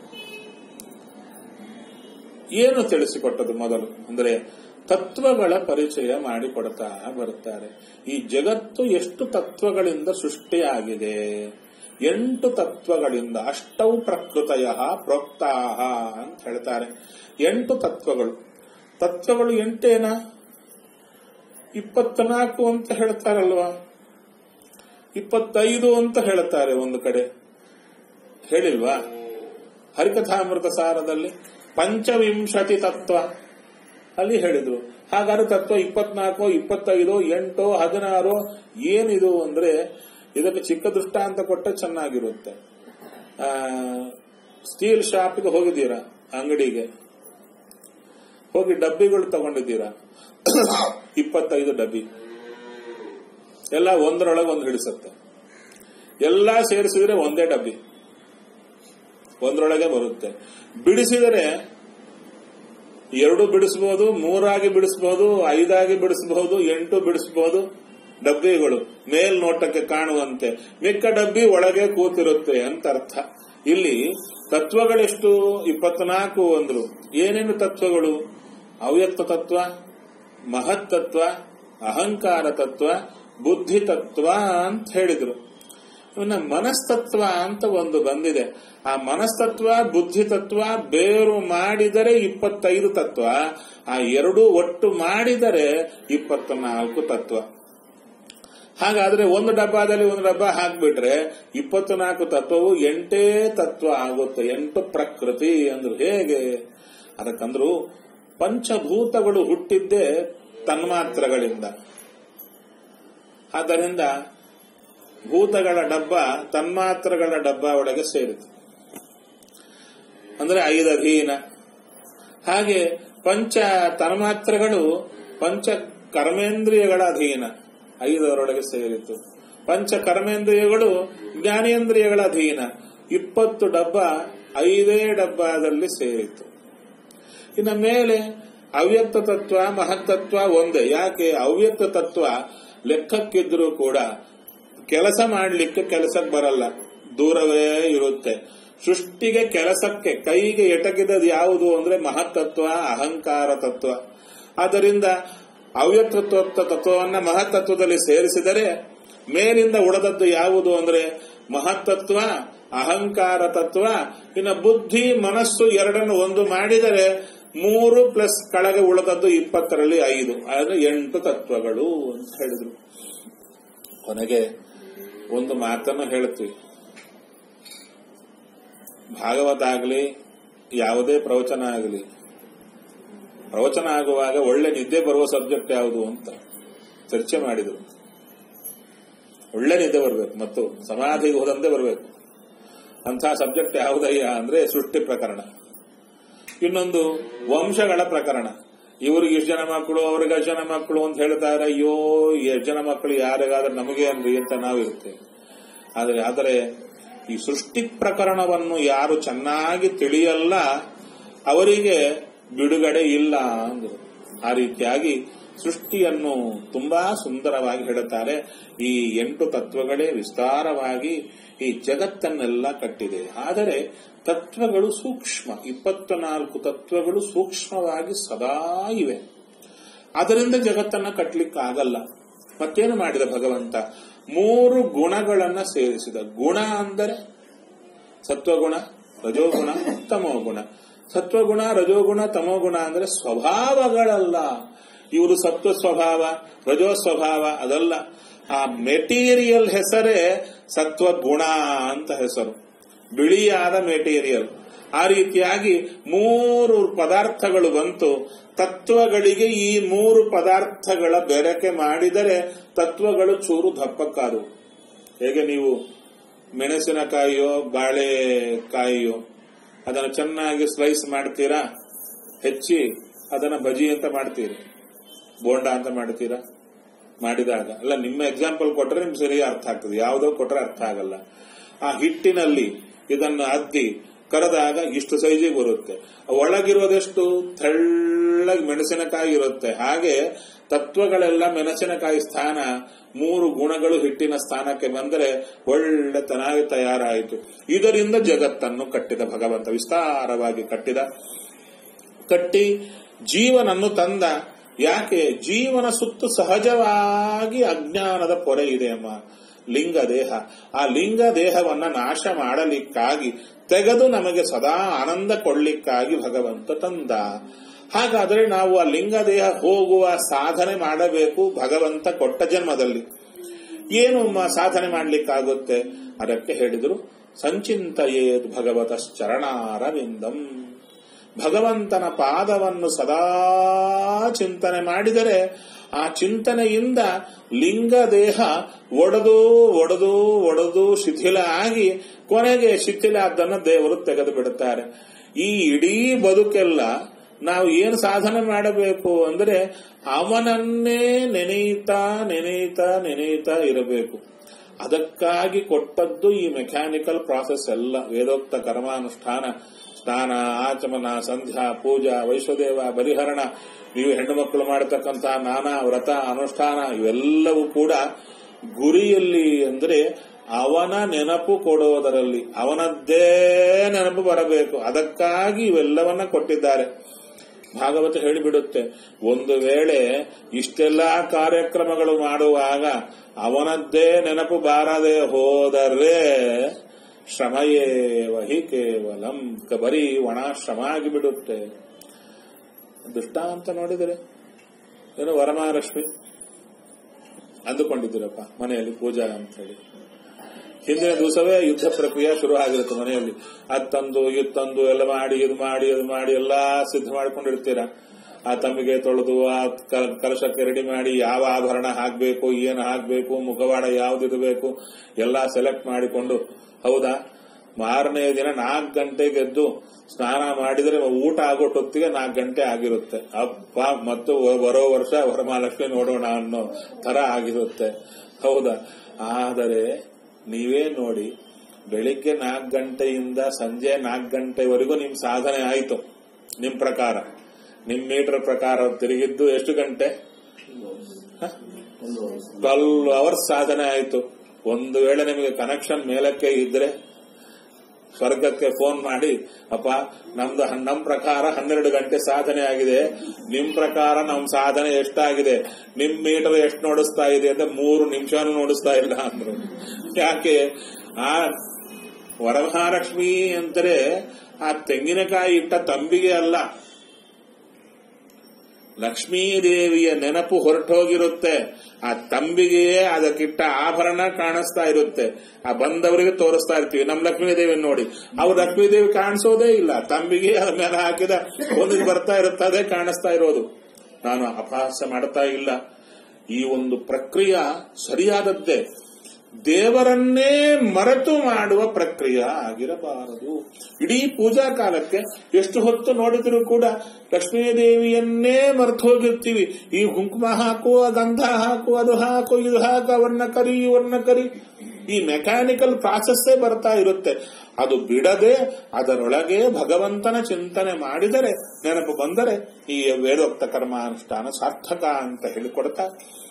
ಏನು ತಿಳಿಸಿಕೊಟ್ಟದು ಮೊದಲು ಅಂದ್ರೆ ತತ್ವಗಳ ಪರಿಚಯ ಮಾಡಿಕೊಡ್ತಾ ಬರುತ್ತಾರೆ ಈ ಜಗತ್ತು ಎಷ್ಟು ತತ್ವಗಳಿಂದ ಸೃಷ್ಟಿಯಾಗಿದೆ ಎಂಟು ತತ್ವಗಳಿಂದ ಅಷ್ಟೌ ಪ್ರಕೃತಯ ಪ್ರೋಕ್ತಾಹ ಅಂತ ಹೇಳ್ತಾರೆ ಎಂಟು ತತ್ವಗಳು ತತ್ವಗಳು ಎಂಟೇನಾ ಇಪ್ಪತ್ನಾಲ್ಕು ಅಂತ ಹೇಳ್ತಾರಲ್ವಾ ಇಪ್ಪತ್ತೈದು ಅಂತ ಹೇಳ್ತಾರೆ ಒಂದು ಕಡೆ ಹೇಳಿಲ್ವಾ ಹರಿಕಥಾಮೃತ ಸಾರದಲ್ಲಿ ಪಂಚವಿಂಶತಿ ತತ್ವ ಅಲ್ಲಿ ಹೇಳಿದ್ರು ಹಾಗಾದ್ರೆ ತತ್ವ ಇಪ್ಪತ್ನಾಲ್ಕು ಇಪ್ಪತ್ತೈದು ಎಂಟು ಹದಿನಾರು ಏನಿದು ಅಂದ್ರೆ ಇದಕ್ಕೆ ಚಿಕ್ಕ ದೃಷ್ಟಾಂತ ಕೊಟ್ಟ ಚೆನ್ನಾಗಿರುತ್ತೆ ಆ ಸ್ಟೀಲ್ ಶಾಪ್ಗೆ ಹೋಗಿದ್ದೀರಾ ಅಂಗಡಿಗೆ ಹೋಗಿ ಡಬ್ಬಿಗಳು ತಗೊಂಡಿದ್ದೀರಾ ಇಪ್ಪತ್ತೈದು ಡಬ್ಬಿ ಎಲ್ಲ ಒಂದರೊಳಗೆ ಒಂದು ಹಿಡಿಸುತ್ತೆ ಎಲ್ಲ ಸೇರಿಸಿದ್ರೆ ಒಂದೇ ಡಬ್ಬಿ ಒಂದರೊಳಗೆ ಬರುತ್ತೆ ಬಿಡಿಸಿದರೆ ಎರಡು ಬಿಡಿಸಬಹುದು ಮೂರಾಗಿ ಬಿಡಿಸಬಹುದು ಐದಾಗಿ ಬಿಡಿಸಬಹುದು ಎಂಟು ಬಿಡಿಸಬಹುದು ಡಬ್ಬಿಗಳು ಮೇಲ್ನೋಟಕ್ಕೆ ಕಾಣುವಂತೆ ಮಿಕ್ಕ ಡಬ್ಬಿ ಒಳಗೆ ಕೂತಿರುತ್ತೆ ಅಂತ ಅರ್ಥ ಇಲ್ಲಿ ತತ್ವಗಳೆಷ್ಟು ಇಪ್ಪತ್ನಾಲ್ಕು ಅಂದ್ರು ಏನೇನು ತತ್ವಗಳು ಅವ್ಯಕ್ತ ತತ್ವ ಮಹತ್ ತತ್ವ ಅಹಂಕಾರ ತತ್ವ ಬುದ್ಧಿ ತತ್ವ ಅಂತ ಹೇಳಿದ್ರು ಇವನ್ನ ಮನಸ್ತತ್ವ ಅಂತ ಒಂದು ಬಂದಿದೆ ಆ ಮನಸ್ತತ್ವ ಬುದ್ಧಿ ತತ್ವ ಬೇರು ಮಾಡಿದರೆ ಇಪ್ಪತ್ತೈದು ತತ್ವ ಆ ಎರಡು ಒಟ್ಟು ಮಾಡಿದರೆ ಇಪ್ಪತ್ನಾಲ್ಕು ತತ್ವ ಹಾಗಾದ್ರೆ ಒಂದು ಡಬ್ಬದಲ್ಲಿ ಒಂದು ಡಬ್ಬ ಹಾಕ್ಬಿಟ್ರೆ ಇಪ್ಪತ್ನಾಲ್ಕು ತತ್ವವು ಎಂಟೇ ತತ್ವ ಆಗುತ್ತೆ ಎಂಟು ಪ್ರಕೃತಿ ಅಂದ್ರು ಹೇಗೆ ಅದಕ್ಕಂದ್ರು ಪಂಚಭೂತಗಳು ಹುಟ್ಟಿದ್ದೇ ತನ್ಮಾತ್ರಗಳಿಂದ ಆದ್ದರಿಂದ ಭೂತಗಳ ಡಬ್ಬ ತನ್ಮಾತ್ರಗಳ ಡಬ್ಬ ಒಳಗೆ ಸೇರಿತು ಅಂದ್ರೆ ಐದು ಅಧೀನ ಹಾಗೆ ಪಂಚ ತನ್ಮಾತ್ರಗಳು ಪಂಚ ಕರ್ಮೇಂದ್ರಿಯಗಳ ಅಧೀನ ಐದರೊಳಗೆ ಸೇರಿತು ಪಂಚ ಕರ್ಮೇಂದ್ರಿಯಗಳು ಜ್ಞಾನೇಂದ್ರಿಯಗಳ ಅಧೀನ ಇಪ್ಪತ್ತು ಡಬ್ಬ ಐದೇ ಡಬ್ಬದಲ್ಲಿ ಸೇರಿತು ಇನ್ನು ಮೇಲೆ ಅವ್ಯಕ್ತ ತತ್ವ ಮಹತ್ತತ್ವ ಒಂದೇ ಯಾಕೆ ಅವ್ಯಕ್ತ ತತ್ವ ಲೆಕ್ಕಕ್ಕಿದ್ರೂ ಕೂಡ ಕೆಲಸ ಮಾಡಲಿಕ್ಕೆ ಕೆಲಸಕ್ಕೆ ಬರಲ್ಲ ದೂರವೇ ಇರುತ್ತೆ ಸೃಷ್ಟಿಗೆ ಕೆಲಸಕ್ಕೆ ಕೈಗೆ ಎಟಕಿದದು ಯಾವುದು ಅಂದ್ರೆ ಮಹತ್ತತ್ವ ಅಹಂಕಾರ ತತ್ವ ಆದ್ದರಿಂದ ಅವ್ಯಕ್ತತ್ವ ತತ್ವವನ್ನ ಮಹತ್ತತ್ವದಲ್ಲಿ ಸೇರಿಸಿದರೆ ಮೇಲಿಂದ ಉಳಿದದ್ದು ಯಾವುದು ಅಂದ್ರೆ ಮಹತ್ತತ್ವ ಅಹಂಕಾರ ತತ್ವ ಇನ್ನು ಬುದ್ಧಿ ಮನಸ್ಸು ಎರಡನ್ನು ಒಂದು ಮಾಡಿದರೆ ಮೂರು ಪ್ಲಸ್ ಕೆಳಗೆ ಉಳಿದದ್ದು ಇಪ್ಪತ್ತರಲ್ಲಿ ಐದು ಆದರೆ ಎಂಟು ತತ್ವಗಳು ಅಂತ ಹೇಳಿದ್ರು ಕೊನೆಗೆ ಒಂದು ಮಾತನ್ನು ಹೇಳ್ತೀವಿ ಭಾಗವತ ಆಗಲಿ ಯಾವುದೇ ಪ್ರವಚನ ಆಗಲಿ ಪ್ರವಚನ ಆಗುವಾಗ ಒಳ್ಳೆ ನಿದ್ದೆ ಬರುವ ಸಬ್ಜೆಕ್ಟ್ ಯಾವುದು ಅಂತ ಚರ್ಚೆ ಮಾಡಿದರು ಒಳ್ಳೆ ನಿದ್ದೆ ಬರಬೇಕು ಮತ್ತು ಸಮಾಧಿಗೆ ಹೋದಂತೆ ಬರಬೇಕು ಅಂಥ ಸಬ್ಜೆಕ್ಟ್ ಯಾವುದಯ್ಯ ಅಂದ್ರೆ ಸೃಷ್ಟಿ ಪ್ರಕರಣ ಇನ್ನೊಂದು ವಂಶಗಳ ಪ್ರಕರಣ ಇವ್ರಿಗೆ ಇಷ್ಟು ಜನ ಮಕ್ಕಳು ಅವ್ರಿಗೆ ಅಷ್ಟು ಜನ ಮಕ್ಕಳು ಅಂತ ಹೇಳ್ತಾರೆ ಅಯ್ಯೋ ಎಷ್ಟು ಜನ ಮಕ್ಕಳು ಯಾರಿಗಾದ್ರೆ ನಮಗೆ ಅನ್ರಿ ಅಂತ ನಾವು ಇರ್ತೇವೆ ಆದರೆ ಆದರೆ ಈ ಸೃಷ್ಟಿ ಪ್ರಕರಣವನ್ನು ಯಾರು ಚೆನ್ನಾಗಿ ತಿಳಿಯಲ್ಲ ಅವರಿಗೆ ಬಿಡುಗಡೆ ಇಲ್ಲ ಅಂದರು ಆ ರೀತಿಯಾಗಿ ಸೃಷ್ಟಿಯನ್ನು ತುಂಬಾ ಸುಂದರವಾಗಿ ಹೇಳುತ್ತಾರೆ ಈ ಎಂಟು ತತ್ವಗಳೇ ವಿಸ್ತಾರವಾಗಿ ಈ ಜಗತ್ತನ್ನೆಲ್ಲ ಕಟ್ಟಿದೆ ಆದರೆ ತತ್ವಗಳು ಸೂಕ್ಷ್ಮ ಇಪ್ಪತ್ತ ನಾಲ್ಕು ತತ್ವಗಳು ಸೂಕ್ಷ್ಮವಾಗಿ ಸದಾ ಇವೆ ಅದರಿಂದ ಜಗತ್ತನ್ನ ಕಟ್ಟಲಿಕ್ಕಾಗಲ್ಲ ಮತ್ತೇನು ಮಾಡಿದ ಭಗವಂತ ಮೂರು ಗುಣಗಳನ್ನ ಸೇರಿಸಿದ ಗುಣ ಅಂದರೆ ಸತ್ವಗುಣ ರಜೋಗುಣ ತಮೋಗುಣ ಸತ್ವಗುಣ ರಜೋಗುಣ ತಮೋಗುಣ ಅಂದ್ರೆ ಸ್ವಭಾವಗಳಲ್ಲ ಇವರು ಸತ್ವ ಸ್ವಭಾವ ರಜೋ ಸ್ವಭಾವ ಅದಲ್ಲ ಆ ಮೆಟೀರಿಯಲ್ ಹೆಸರೇ ಸತ್ವಗುಣ ಅಂತ ಹೆಸರು ಬಿಳಿಯಾದ ಮೆಟೀರಿಯಲ್ ಆ ರೀತಿಯಾಗಿ ಮೂರು ಪದಾರ್ಥಗಳು ಬಂತು ತತ್ವಗಳಿಗೆ ಈ ಮೂರು ಪದಾರ್ಥಗಳ ಬೆರಕೆ ಮಾಡಿದರೆ ತತ್ವಗಳು ಚೂರು ದಪ್ಪಕ್ಕಾದವು ಹೇಗೆ ನೀವು ಮೆಣಸಿನಕಾಯಿಯೋ ಬಾಳೆಕಾಯಿಯೋ ಅದನ್ನು ಚೆನ್ನಾಗಿ ಸ್ಲೈಸ್ ಮಾಡ್ತೀರಾ ಹೆಚ್ಚಿ ಅದನ್ನ ಬಜಿ ಅಂತ ಮಾಡ್ತೀರಿ ಬೋಂಡ ಅಂತ ಮಾಡ್ತೀರಾ ಮಾಡಿದಾಗ ಅಲ್ಲ ನಿಮ್ಮ ಎಕ್ಸಾಂಪಲ್ ಕೊಟ್ರೆ ನಿಮ್ಗೆ ಸರಿ ಅರ್ಥ ಆಗ್ತದೆ ಯಾವುದೋ ಕೊಟ್ರೆ ಅರ್ಥ ಆಗಲ್ಲ ಆ ಹಿಟ್ಟಿನಲ್ಲಿ ಇದನ್ನು ಅದ್ದಿ ಕರೆದಾಗ ಇಷ್ಟು ಸೈಜಿಗೆ ಬರುತ್ತೆ ಒಳಗಿರೋದೆಷ್ಟು ತೆಳ್ಳಗೆ ಮೆಣಸಿನಕಾಯಿ ಇರುತ್ತೆ ಹಾಗೆ ತತ್ವಗಳೆಲ್ಲ ಮೆಣಸಿನಕಾಯಿ ಸ್ಥಾನ ಮೂರು ಗುಣಗಳು ಹಿಟ್ಟಿನ ಸ್ಥಾನಕ್ಕೆ ಬಂದರೆ ಒಳ್ಳೆ ತನಾಗಿ ತಯಾರಾಯಿತು ಇದರಿಂದ ಜಗತ್ತನ್ನು ಕಟ್ಟಿದ ಭಗವಂತ ವಿಸ್ತಾರವಾಗಿ ಕಟ್ಟಿದ ಕಟ್ಟಿ ಜೀವನನ್ನು ತಂದ ಯಾಕೆ ಜೀವನ ಸುತ್ತು ಸಹಜವಾಗಿ ಅಜ್ಞಾನದ ಪೊರೆ ಇದೆ ಅಮ್ಮ ಲಿಂಗ ದೇಹ ಆ ಲಿಂಗ ದೇಹವನ್ನ ನಾಶ ಮಾಡಲಿಕ್ಕಾಗಿ ತೆಗೆದು ನಮಗೆ ಸದಾ ಆನಂದ ಕೊಡ್ಲಿಕ್ಕಾಗಿ ಭಗವಂತ ತಂದ ಹಾಗಾದರೆ ನಾವು ಆ ಲಿಂಗ ದೇಹ ಹೋಗುವ ಸಾಧನೆ ಮಾಡಬೇಕು ಭಗವಂತ ಕೊಟ್ಟ ಜನ್ಮದಲ್ಲಿ ಏನು ಮ- ಸಾಧನೆ ಮಾಡಲಿಕ್ಕಾಗುತ್ತೆ ಅದಕ್ಕೆ ಹೇಳಿದರು ಸಂಚಿಂತೆಯೇದ್ ಭಗವತ ಚರಣಾರವಿಂದಂ ಭಗವಂತನ ಪಾದವನ್ನು ಸದಾ ಚಿಂತನೆ ಮಾಡಿದರೆ ಆ ಚಿಂತನೆಯಿಂದ ಲಿಂಗ ದೇಹ ಒಡೆದು ಒಡೆದು ಒಡೆದು ಶಿಥಿಲ ಆಗಿ ಕೊನೆಗೆ ಶಿಥಿಲ ಅದನ್ನು ದೇವರು ತೆಗೆದು ಬಿಡುತ್ತಾರೆ ಈ ಇಡೀ ಬದುಕೆಲ್ಲ ನಾವು ಏನು ಸಾಧನೆ ಮಾಡಬೇಕು ಅಂದ್ರೆ ಅವನನ್ನೇ ನೆನೆಯುತ್ತಾ ನೆನೆಯುತ್ತಾ ನೆನೆಯುತ್ತಾ ಇರಬೇಕು ಅದಕ್ಕಾಗಿ ಕೊಟ್ಟದ್ದು ಈ ಮೆಕ್ಯಾನಿಕಲ್ ಪ್ರಾಸೆಸ್ ಎಲ್ಲ ವೇದೋಕ್ತ ಕರ್ಮಾನುಷ್ಠಾನ ಸ್ನಾನ ಆಚಮನ ಸಂಧ್ಯಾ ಪೂಜಾ ವೈಶ್ವದೇವ ಬಲಿಹರಣ ನೀವು ಹೆಣ್ಣು ಮಕ್ಕಳು ಮಾಡತಕ್ಕಂಥ ನಾನಾ ವ್ರತ ಅನುಷ್ಠಾನ ಇವೆಲ್ಲವೂ ಕೂಡ ಗುರಿಯಲ್ಲಿ ಅಂದ್ರೆ ಅವನ ನೆನಪು ಕೊಡೋದರಲ್ಲಿ ಅವನದ್ದೇ ನೆನಪು ಬರಬೇಕು ಅದಕ್ಕಾಗಿ ಇವೆಲ್ಲವನ್ನ ಕೊಟ್ಟಿದ್ದಾರೆ ಭಾಗವತ ಹೇಳಿಬಿಡುತ್ತೆ ಒಂದು ವೇಳೆ ಇಷ್ಟೆಲ್ಲಾ ಕಾರ್ಯಕ್ರಮಗಳು ಮಾಡುವಾಗ ಅವನದ್ದೇ ನೆನಪು ಬಾರದೆ ಹೋದರೆ ಶ್ರಮಯೇವ ಹಿ ಕೇವಲಂ ಕ- ಬರೀ ಒಣ ಶ್ರಮ ಆಗಿಬಿಡುತ್ತೆ ದೃಷ್ಟಾಂತ ನೋಡಿದರೆ ಏನು ವರಮಹಾಲಕ್ಷ್ಮಿ ಅಂದುಕೊಂಡಿದ್ದೀರಪ್ಪ ಮನೆಯಲ್ಲಿ ಪೂಜಾ ಅಂತ ಹೇಳಿ ಹಿಂದಿನ ದಿವಸವೇ ಯುದ್ಧ ಪ್ರಕ್ರಿಯೆ ಶುರು ಆಗಿರುತ್ತೆ ಮನೆಯಲ್ಲಿ ಅದ್ ತಂದು ಇದು ತಂದು ಎಲ್ಲ ಮಾಡಿ ಇದು ಮಾಡಿ ಅದು ಮಾಡಿ ಎಲ್ಲಾ ಸಿದ್ಧ ಮಾಡ್ಕೊಂಡಿರ್ತೀರ ಆ ತಮ್ಮಿಗೆ ತೊಳೆದು ಆ ಕ- ಕಲಶಕ್ಕೆ ರೆಡಿ ಮಾಡಿ ಯಾವ ಆಭರಣ ಹಾಕ್ಬೇಕು ಏನು ಹಾಕ್ಬೇಕು ಮುಖವಾಡ ಯಾವ್ದಿರಬೇಕು ಎಲ್ಲಾ ಸೆಲೆಕ್ಟ್ ಮಾಡಿಕೊಂಡು ಹೌದಾ ಮಾರನೇ ದಿನ ನಾಲ್ಕು ಗಂಟೆಗೆ ಎದ್ದು ಸ್ನಾನ ಮಾಡಿದ್ರೆ ಊಟ ಆಗೋಟೊತ್ತಿಗೆ ನಾಲ್ಕು ಗಂಟೆ ಆಗಿರುತ್ತೆ ಅಪ್ಪ ಮತ್ತು ವ- ಬರೋ ವರ್ಷ ವರಮಹಾಲಕ್ಷ್ಮಿ ನೋಡೋಣ ಅನ್ನೋ ತರ ಆಗಿರುತ್ತೆ ಹೌದಾ ಆದರೆ ನೀವೇ ನೋಡಿ ಬೆಳಿಗ್ಗೆ ನಾಲ್ಕು ಗಂಟೆಯಿಂದ ಸಂಜೆ ನಾಲ್ಕು ಗಂಟೆವರೆಗೂ ನಿಮ್ ಸಾಧನೆ ಆಯ್ತು ನಿಮ್ ಪ್ರಕಾರ ನಿಮ್ ಮೀಟರ್ ಪ್ರಕಾರ ತಿರುಗಿದ್ದು ಎಷ್ಟು ಗಂಟೆ ಟ್ವೆಲ್ವ್ ಅವರ್ಸ್ ಸಾಧನೆ ಆಯ್ತು ಒಂದು ವೇಳೆ ನಿಮಗೆ ಕನೆಕ್ಷನ್ ಮೇಲಕ್ಕೆ ಇದ್ರೆ ಸ್ವರ್ಗಕ್ಕೆ ಫೋನ್ ಮಾಡಿ ಅಪ್ಪ ನಮ್ದು ಹನ್- ನಮ್ ಪ್ರಕಾರ ಹನ್ನೆರಡು ಗಂಟೆ ಸಾಧನೆ ಆಗಿದೆ ನಿಮ್ ಪ್ರಕಾರ ನಮ್ ಸಾಧನೆ ಎಷ್ಟಾಗಿದೆ ನಿಮ್ ಮೀಟರ್ ಎಷ್ಟು ನೋಡಿಸ್ತಾ ಇದೆ ಅಂತ ಮೂರು ನಿಮಿಷನೂ ನೋಡಿಸ್ತಾ ಇಲ್ಲ ಅಂದ್ರು ಯಾಕೆ ಆ ವರಮಹಾಲಕ್ಷ್ಮಿ ಅಂತಾರೆ ಆ ತೆಂಗಿನಕಾಯಿ ಇಟ್ಟ ತಂಬಿಗೆ ಅಲ್ಲ ಲಕ್ಷ್ಮೀದೇವಿಯ ನೆನಪು ಹೊರಟೋಗಿರುತ್ತೆ ಆ ತಂಬಿಗೆಯೇ ಅದಕ್ಕಿಟ್ಟ ಆಭರಣ ಕಾಣಿಸ್ತಾ ಇರುತ್ತೆ ಆ ಬಂದವರಿಗೆ ತೋರಿಸ್ತಾ ಇರ್ತೀವಿ ನಮ್ ಲಕ್ಷ್ಮೀದೇವಿ ನೋಡಿ ಅವ್ರು ಲಕ್ಷ್ಮೀದೇವಿ ಕಾಣಿಸೋದೇ ಇಲ್ಲ ತಂಬಿಗೆ ಅದ್ರ ಮೇಲೆ ಹಾಕಿದ ಒಂದು ಬರ್ತಾ ಇರುತ್ತೆ ಅದೇ ಕಾಣಿಸ್ತಾ ಇರೋದು ನಾನು ಅಪಹಾಸ್ಯ ಮಾಡ್ತಾ ಇಲ್ಲ ಈ ಒಂದು ಪ್ರಕ್ರಿಯೆ ಸರಿಯಾದದ್ದೇ ದೇವರನ್ನೇ ಮರೆತು ಮಾಡುವ ಪ್ರಕ್ರಿಯೆ ಆಗಿರಬಾರದು ಇಡೀ ಪೂಜಾ ಕಾಲಕ್ಕೆ ಎಷ್ಟು ಹೊತ್ತು ನೋಡಿದ್ರು ಕೂಡ ಲಕ್ಷ್ಮೀದೇವಿಯನ್ನೇ ಮರೆತು ಹೋಗಿರ್ತೀವಿ ಈ ಕುಂಕುಮ ಹಾಕು ಆ ಗಂಧ ಹಾಕು ಅದು ಹಾಕು ಇದು ಹಾಕು ಅವನ್ನ ಕರಿ ಇವನ್ನ ಕರಿ ಈ ಮೆಕ್ಯಾನಿಕಲ್ ಪ್ರಾಸೆಸ್ಸೇ ಬರ್ತಾ ಇರುತ್ತೆ ಅದು ಬಿಡದೆ ಅದರೊಳಗೆ ಭಗವಂತನ ಚಿಂತನೆ ಮಾಡಿದರೆ ನೆನಪು ಬಂದರೆ ಈ ವೇದೋಕ್ತ ಕರ್ಮಾನುಷ್ಠಾನ ಸಾರ್ಥಕ ಅಂತ ಹೇಳಿಕೊಡ್ತಾ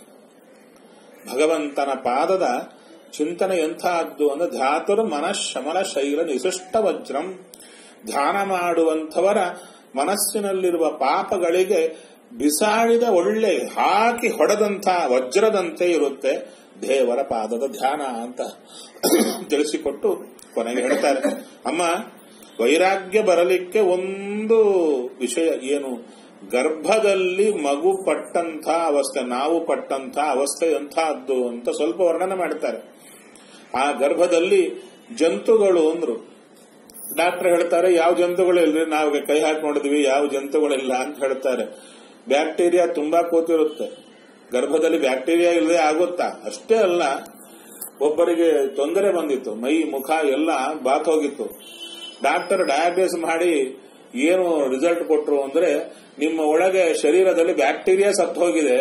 ಭಗವಂತನ ಪಾದದ ಚಿಂತನೆ ಎಂಥದ್ದು ಅಂದ್ರೆ ಧಾತುರು ಮನಃಶಮನ ಶೈಲ ನಿಶಿಷ್ಟ ವಜ್ರಂ ಧ್ಯಾನ ಮಾಡುವಂಥವರ ಮನಸ್ಸಿನಲ್ಲಿರುವ ಪಾಪಗಳಿಗೆ ಬಿಸಾಡಿದ ಒಳ್ಳೆ ಹಾಕಿ ಹೊಡೆದಂಥ ವಜ್ರದಂತೆ ಇರುತ್ತೆ ದೇವರ ಪಾದದ ಧ್ಯಾನ ಅಂತ ತಿಳಿಸಿಕೊಟ್ಟು ಕೊನೆಗೆ ಹೇಳ್ತಾರೆ ಅಮ್ಮ ವೈರಾಗ್ಯ ಬರಲಿಕ್ಕೆ ಒಂದು ವಿಷಯ ಏನು ಗರ್ಭದಲ್ಲಿ ಮಗು ಪಟ್ಟಂಥ ಅವಸ್ಥೆ ನಾವು ಪಟ್ಟಂಥ ಅವಸ್ಥೆ ಎಂಥದ್ದು ಅಂತ ಸ್ವಲ್ಪ ವರ್ಣನೆ ಮಾಡ್ತಾರೆ ಆ ಗರ್ಭದಲ್ಲಿ ಜಂತುಗಳು ಅಂದ್ರು ಡಾಕ್ಟರ್ ಹೇಳ್ತಾರೆ ಯಾವ ಜಂತುಗಳು ಇಲ್ರಿ ನಾವು ಕೈ ಹಾಕಿ ನೋಡಿದ್ವಿ ಯಾವ ಜಂತುಗಳಿಲ್ಲ ಅಂತ ಹೇಳ್ತಾರೆ ಬ್ಯಾಕ್ಟೀರಿಯಾ ತುಂಬಾ ಕೂತಿರುತ್ತೆ ಗರ್ಭದಲ್ಲಿ ಬ್ಯಾಕ್ಟೀರಿಯಾ ಇಲ್ಲದೆ ಆಗುತ್ತಾ ಅಷ್ಟೇ ಅಲ್ಲ ಒಬ್ಬರಿಗೆ ತೊಂದರೆ ಬಂದಿತ್ತು ಮೈ ಮುಖ ಎಲ್ಲ ಬಾತ್ ಹೋಗಿತ್ತು ಡಾಕ್ಟರ್ ಡಯಾಗ್ನೋಸ್ ಮಾಡಿ ಏನು ರಿಸಲ್ಟ್ ಕೊಟ್ರು ಅಂದ್ರೆ ನಿಮ್ಮ ಒಳಗೆ ಶರೀರದಲ್ಲಿ ಬ್ಯಾಕ್ಟೀರಿಯಾ ಸತ್ತು ಹೋಗಿದೆ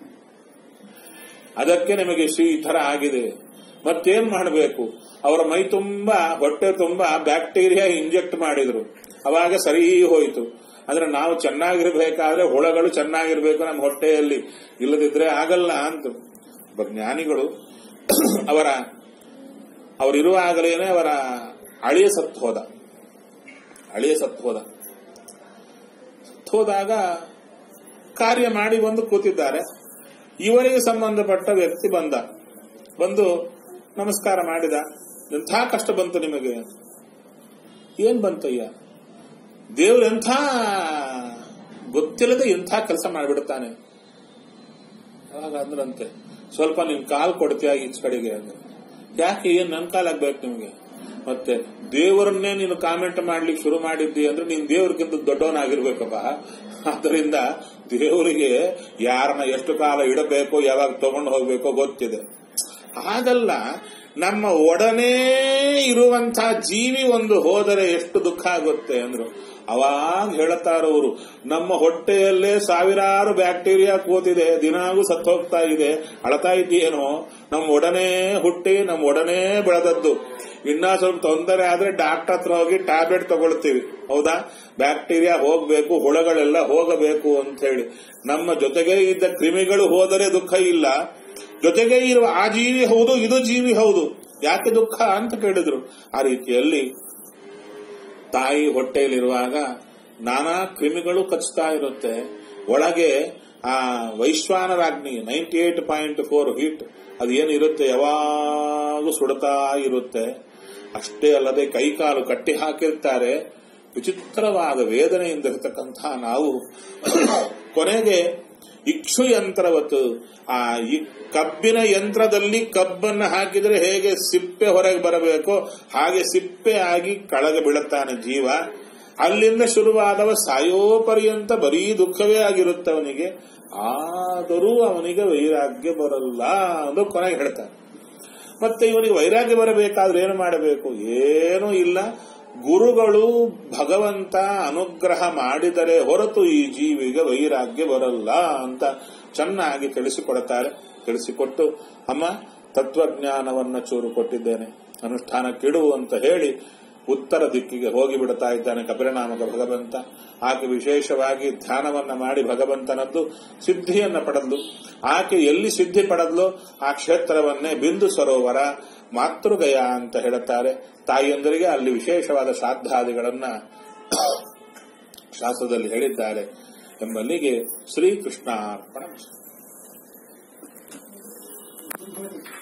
ಅದಕ್ಕೆ ನಿಮಗೆ ಶ್ರೀ ಈ ತರ ಆಗಿದೆ ಮತ್ತೇನ್ ಮಾಡಬೇಕು ಅವರ ಮೈ ತುಂಬಾ ಹೊಟ್ಟೆ ತುಂಬಾ ಬ್ಯಾಕ್ಟೀರಿಯಾ ಇಂಜೆಕ್ಟ್ ಮಾಡಿದ್ರು ಅವಾಗ ಸರಿ ಹೋಯಿತು ಅಂದ್ರೆ ನಾವು ಚೆನ್ನಾಗಿರ್ಬೇಕಾದ್ರೆ ಹುಳಗಳು ಚೆನ್ನಾಗಿರ್ಬೇಕು ನಮ್ಮ ಹೊಟ್ಟೆಯಲ್ಲಿ ಇಲ್ಲದಿದ್ರೆ ಆಗಲ್ಲ ಅಂತ ಒಬ್ಬ ಜ್ಞಾನಿಗಳು ಅವರ ಅವರಿರುವಾಗಲೇನೆ ಅವರ ಅಳಿಯ ಸತ್ತು ಹೋದ ಅಳಿಯ ಸತ್ತು ಹೋದ ಸತ್ತು ಹೋದಾಗ ಕಾರ್ಯ ಮಾಡಿ ಬಂದು ಕೂತಿದ್ದಾರೆ ಇವರಿಗೆ ಸಂಬಂಧಪಟ್ಟ ವ್ಯಕ್ತಿ ಬಂದ ಬಂದು ನಮಸ್ಕಾರ ಮಾಡಿದ ಎಂಥ ಕಷ್ಟ ಬಂತು ನಿಮಗೆ ಏನ್ ಬಂತಯ್ಯ ದೇವ್ರು ಎಂಥ ಗೊತ್ತಿಲ್ಲದೆ ಎಂಥ ಕೆಲಸ ಮಾಡಿಬಿಡ್ತಾನೆ ಅವಾಗ ಅಂದ್ರಂತೆ ಸ್ವಲ್ಪ ನಿನ್ ಕಾಲ್ ಕೊಡ್ತೀಯ ಈಚ ಕಡೆಗೆ ಅಂದ್ರೆ ಯಾಕೆ ಏನ್ ನನ್ ಕಾಲ್ ಆಗ್ಬೇಕು ನಿಮಗೆ ಮತ್ತೆ ದೇವರನ್ನೇ ನೀನು ಕಾಮೆಂಟ್ ಮಾಡ್ಲಿಕ್ಕೆ ಶುರು ಮಾಡಿದ್ದಿ ಅಂದ್ರೆ ನೀನ್ ದೇವ್ರಿಗಿಂತ ದೊಡ್ಡವನಾಗಿರ್ಬೇಕಪ್ಪ ಆದ್ದರಿಂದ ದೇವರಿಗೆ ಯಾರನ್ನ ಎಷ್ಟು ಕಾಲ ಇಡಬೇಕೋ ಯಾವಾಗ ತಗೊಂಡು ಹೋಗ್ಬೇಕೋ ಗೊತ್ತಿದೆ ಹಾಗಲ್ಲ ನಮ್ಮ ಒಡನೆ ಇರುವಂತಹ ಜೀವಿ ಒಂದು ಹೋದರೆ ಎಷ್ಟು ದುಃಖ ಆಗುತ್ತೆ ಅಂದ್ರು ಅವಾಗ ಹೇಳ್ತಾರವರು ನಮ್ಮ ಹೊಟ್ಟೆಯಲ್ಲೇ ಸಾವಿರಾರು ಬ್ಯಾಕ್ಟೀರಿಯಾ ಕೂತಿದೆ ದಿನಾಗೂ ಸತ್ತು ಹೋಗ್ತಾ ಇದೆ ಅಳತಾ ಇದೆಯೇನೋ ನಮ್ಮ ಒಡನೆ ಹುಟ್ಟಿ ನಮ್ಮ ಒಡನೆ ಬೆಳೆದದ್ದು ಇನ್ನ ಸ್ವಲ್ಪ ತೊಂದರೆ ಆದ್ರೆ ಡಾಕ್ಟರ್ ಹತ್ರ ಹೋಗಿ ಟ್ಯಾಬ್ಲೆಟ್ ತಗೊಳ್ತೀವಿ ಹೌದಾ ಬ್ಯಾಕ್ಟೀರಿಯಾ ಹೋಗ್ಬೇಕು ಹುಳಗಳೆಲ್ಲ ಹೋಗಬೇಕು ಅಂತ ಹೇಳಿ ನಮ್ಮ ಜೊತೆಗೆ ಇದ್ದ ಕ್ರಿಮಿಗಳು ಹೋದರೆ ದುಃಖ ಇಲ್ಲ ಜೊತೆಗೆ ಇರುವ ಆ ಜೀವಿ ಹೌದು ಇದು ಜೀವಿ ಹೌದು ಯಾಕೆ ದುಃಖ ಅಂತ ಕೇಳಿದ್ರು ಆ ರೀತಿಯಲ್ಲಿ ತಾಯಿ ಹೊಟ್ಟೆಯಲ್ಲಿರುವಾಗ ನಾನಾ ಕ್ರಿಮಿಗಳು ಕಚ್ತಾ ಇರುತ್ತೆ ಒಳಗೆ ಆ ವೈಶ್ವಾನರಾಗ್ನಿ ninety eight point four heat ಅದು ಏನಿರುತ್ತೆ ಯಾವಾಗೂ ಸುಡ್ತಾ ಇರುತ್ತೆ ಅಷ್ಟೇ ಅಲ್ಲದೆ ಕೈಕಾಲು ಕಟ್ಟಿ ಹಾಕಿರ್ತಾರೆ ವಿಚಿತ್ರವಾದ ವೇದನೆಯಿಂದ ಇರತಕ್ಕಂಥ ನಾವು ಕೊನೆಗೆ ಇಕ್ಷು ಯಂತ್ರವತ್ತು ಆ ಈ ಕಬ್ಬಿನ ಯಂತ್ರದಲ್ಲಿ ಕಬ್ಬನ್ನು ಹಾಕಿದರೆ ಹೇಗೆ ಸಿಪ್ಪೆ ಹೊರಗೆ ಬರಬೇಕೋ ಹಾಗೆ ಸಿಪ್ಪೆ ಆಗಿ ಕೆಳಗೆ ಬೀಳುತ್ತಾನೆ ಜೀವ ಅಲ್ಲಿಂದ ಶುರುವಾದವ ಸಾಯೋ ಪರ್ಯಂತ ಬರೀ ದುಃಖವೇ ಆಗಿರುತ್ತೆ ಅವನಿಗೆ ಆದರೂ ಅವನಿಗೆ ವೈರಾಗ್ಯ ಬರಲ್ಲ ಅಂತ ಕೊನೆಗೆ ಹೇಳ್ತಾನೆ ಮತ್ತೆ ಇವನಿಗೆ ವೈರಾಗ್ಯ ಬರಬೇಕಾದ್ರೆ ಏನು ಮಾಡಬೇಕು ಏನೂ ಇಲ್ಲ ಗುರುಗಳು ಭಗವಂತ ಅನುಗ್ರಹ ಮಾಡಿದರೆ ಹೊರತು ಈ ಜೀವಿಗೆ ವೈರಾಗ್ಯ ಬರಲ್ಲ ಅಂತ ಚೆನ್ನಾಗಿ ತಿಳಿಸಿಕೊಡುತ್ತಾರೆ ತಿಳಿಸಿಕೊಟ್ಟು ಅಮ್ಮ ತತ್ವಜ್ಞಾನವನ್ನ ಚೂರು ಕೊಟ್ಟಿದ್ದೇನೆ ಅನುಷ್ಠಾನಕ್ಕಿಡು ಅಂತ ಹೇಳಿ ಉತ್ತರ ದಿಕ್ಕಿಗೆ ಹೋಗಿ ಬಿಡುತ್ತಾ ಇದ್ದಾನೆ ಕಪಿಲನಾಮಕ ಭಗವಂತ ಆಕೆ ವಿಶೇಷವಾಗಿ ಧ್ಯಾನವನ್ನ ಮಾಡಿ ಭಗವಂತನದ್ದು ಸಿದ್ಧಿಯನ್ನ ಪಡೆದ್ಲು ಆಕೆ ಎಲ್ಲಿ ಸಿದ್ಧಿ ಪಡೆದ್ಲು ಆ ಕ್ಷೇತ್ರವನ್ನೇ ಬಿಂದು ಸರೋವರ ಮಾತೃಗಯ ಅಂತ ಹೇಳುತ್ತಾರೆ ತಾಯಿಯಂದರಿಗೆ ಅಲ್ಲಿ ವಿಶೇಷವಾದ ಶ್ರಾದ್ದಾದಿಗಳನ್ನ ಶಾಸ್ತ್ರದಲ್ಲಿ ಹೇಳಿದ್ದಾರೆ ಎಂಬಲ್ಲಿಗೆ ಶ್ರೀಕೃಷ್ಣಾರ್ಪಣ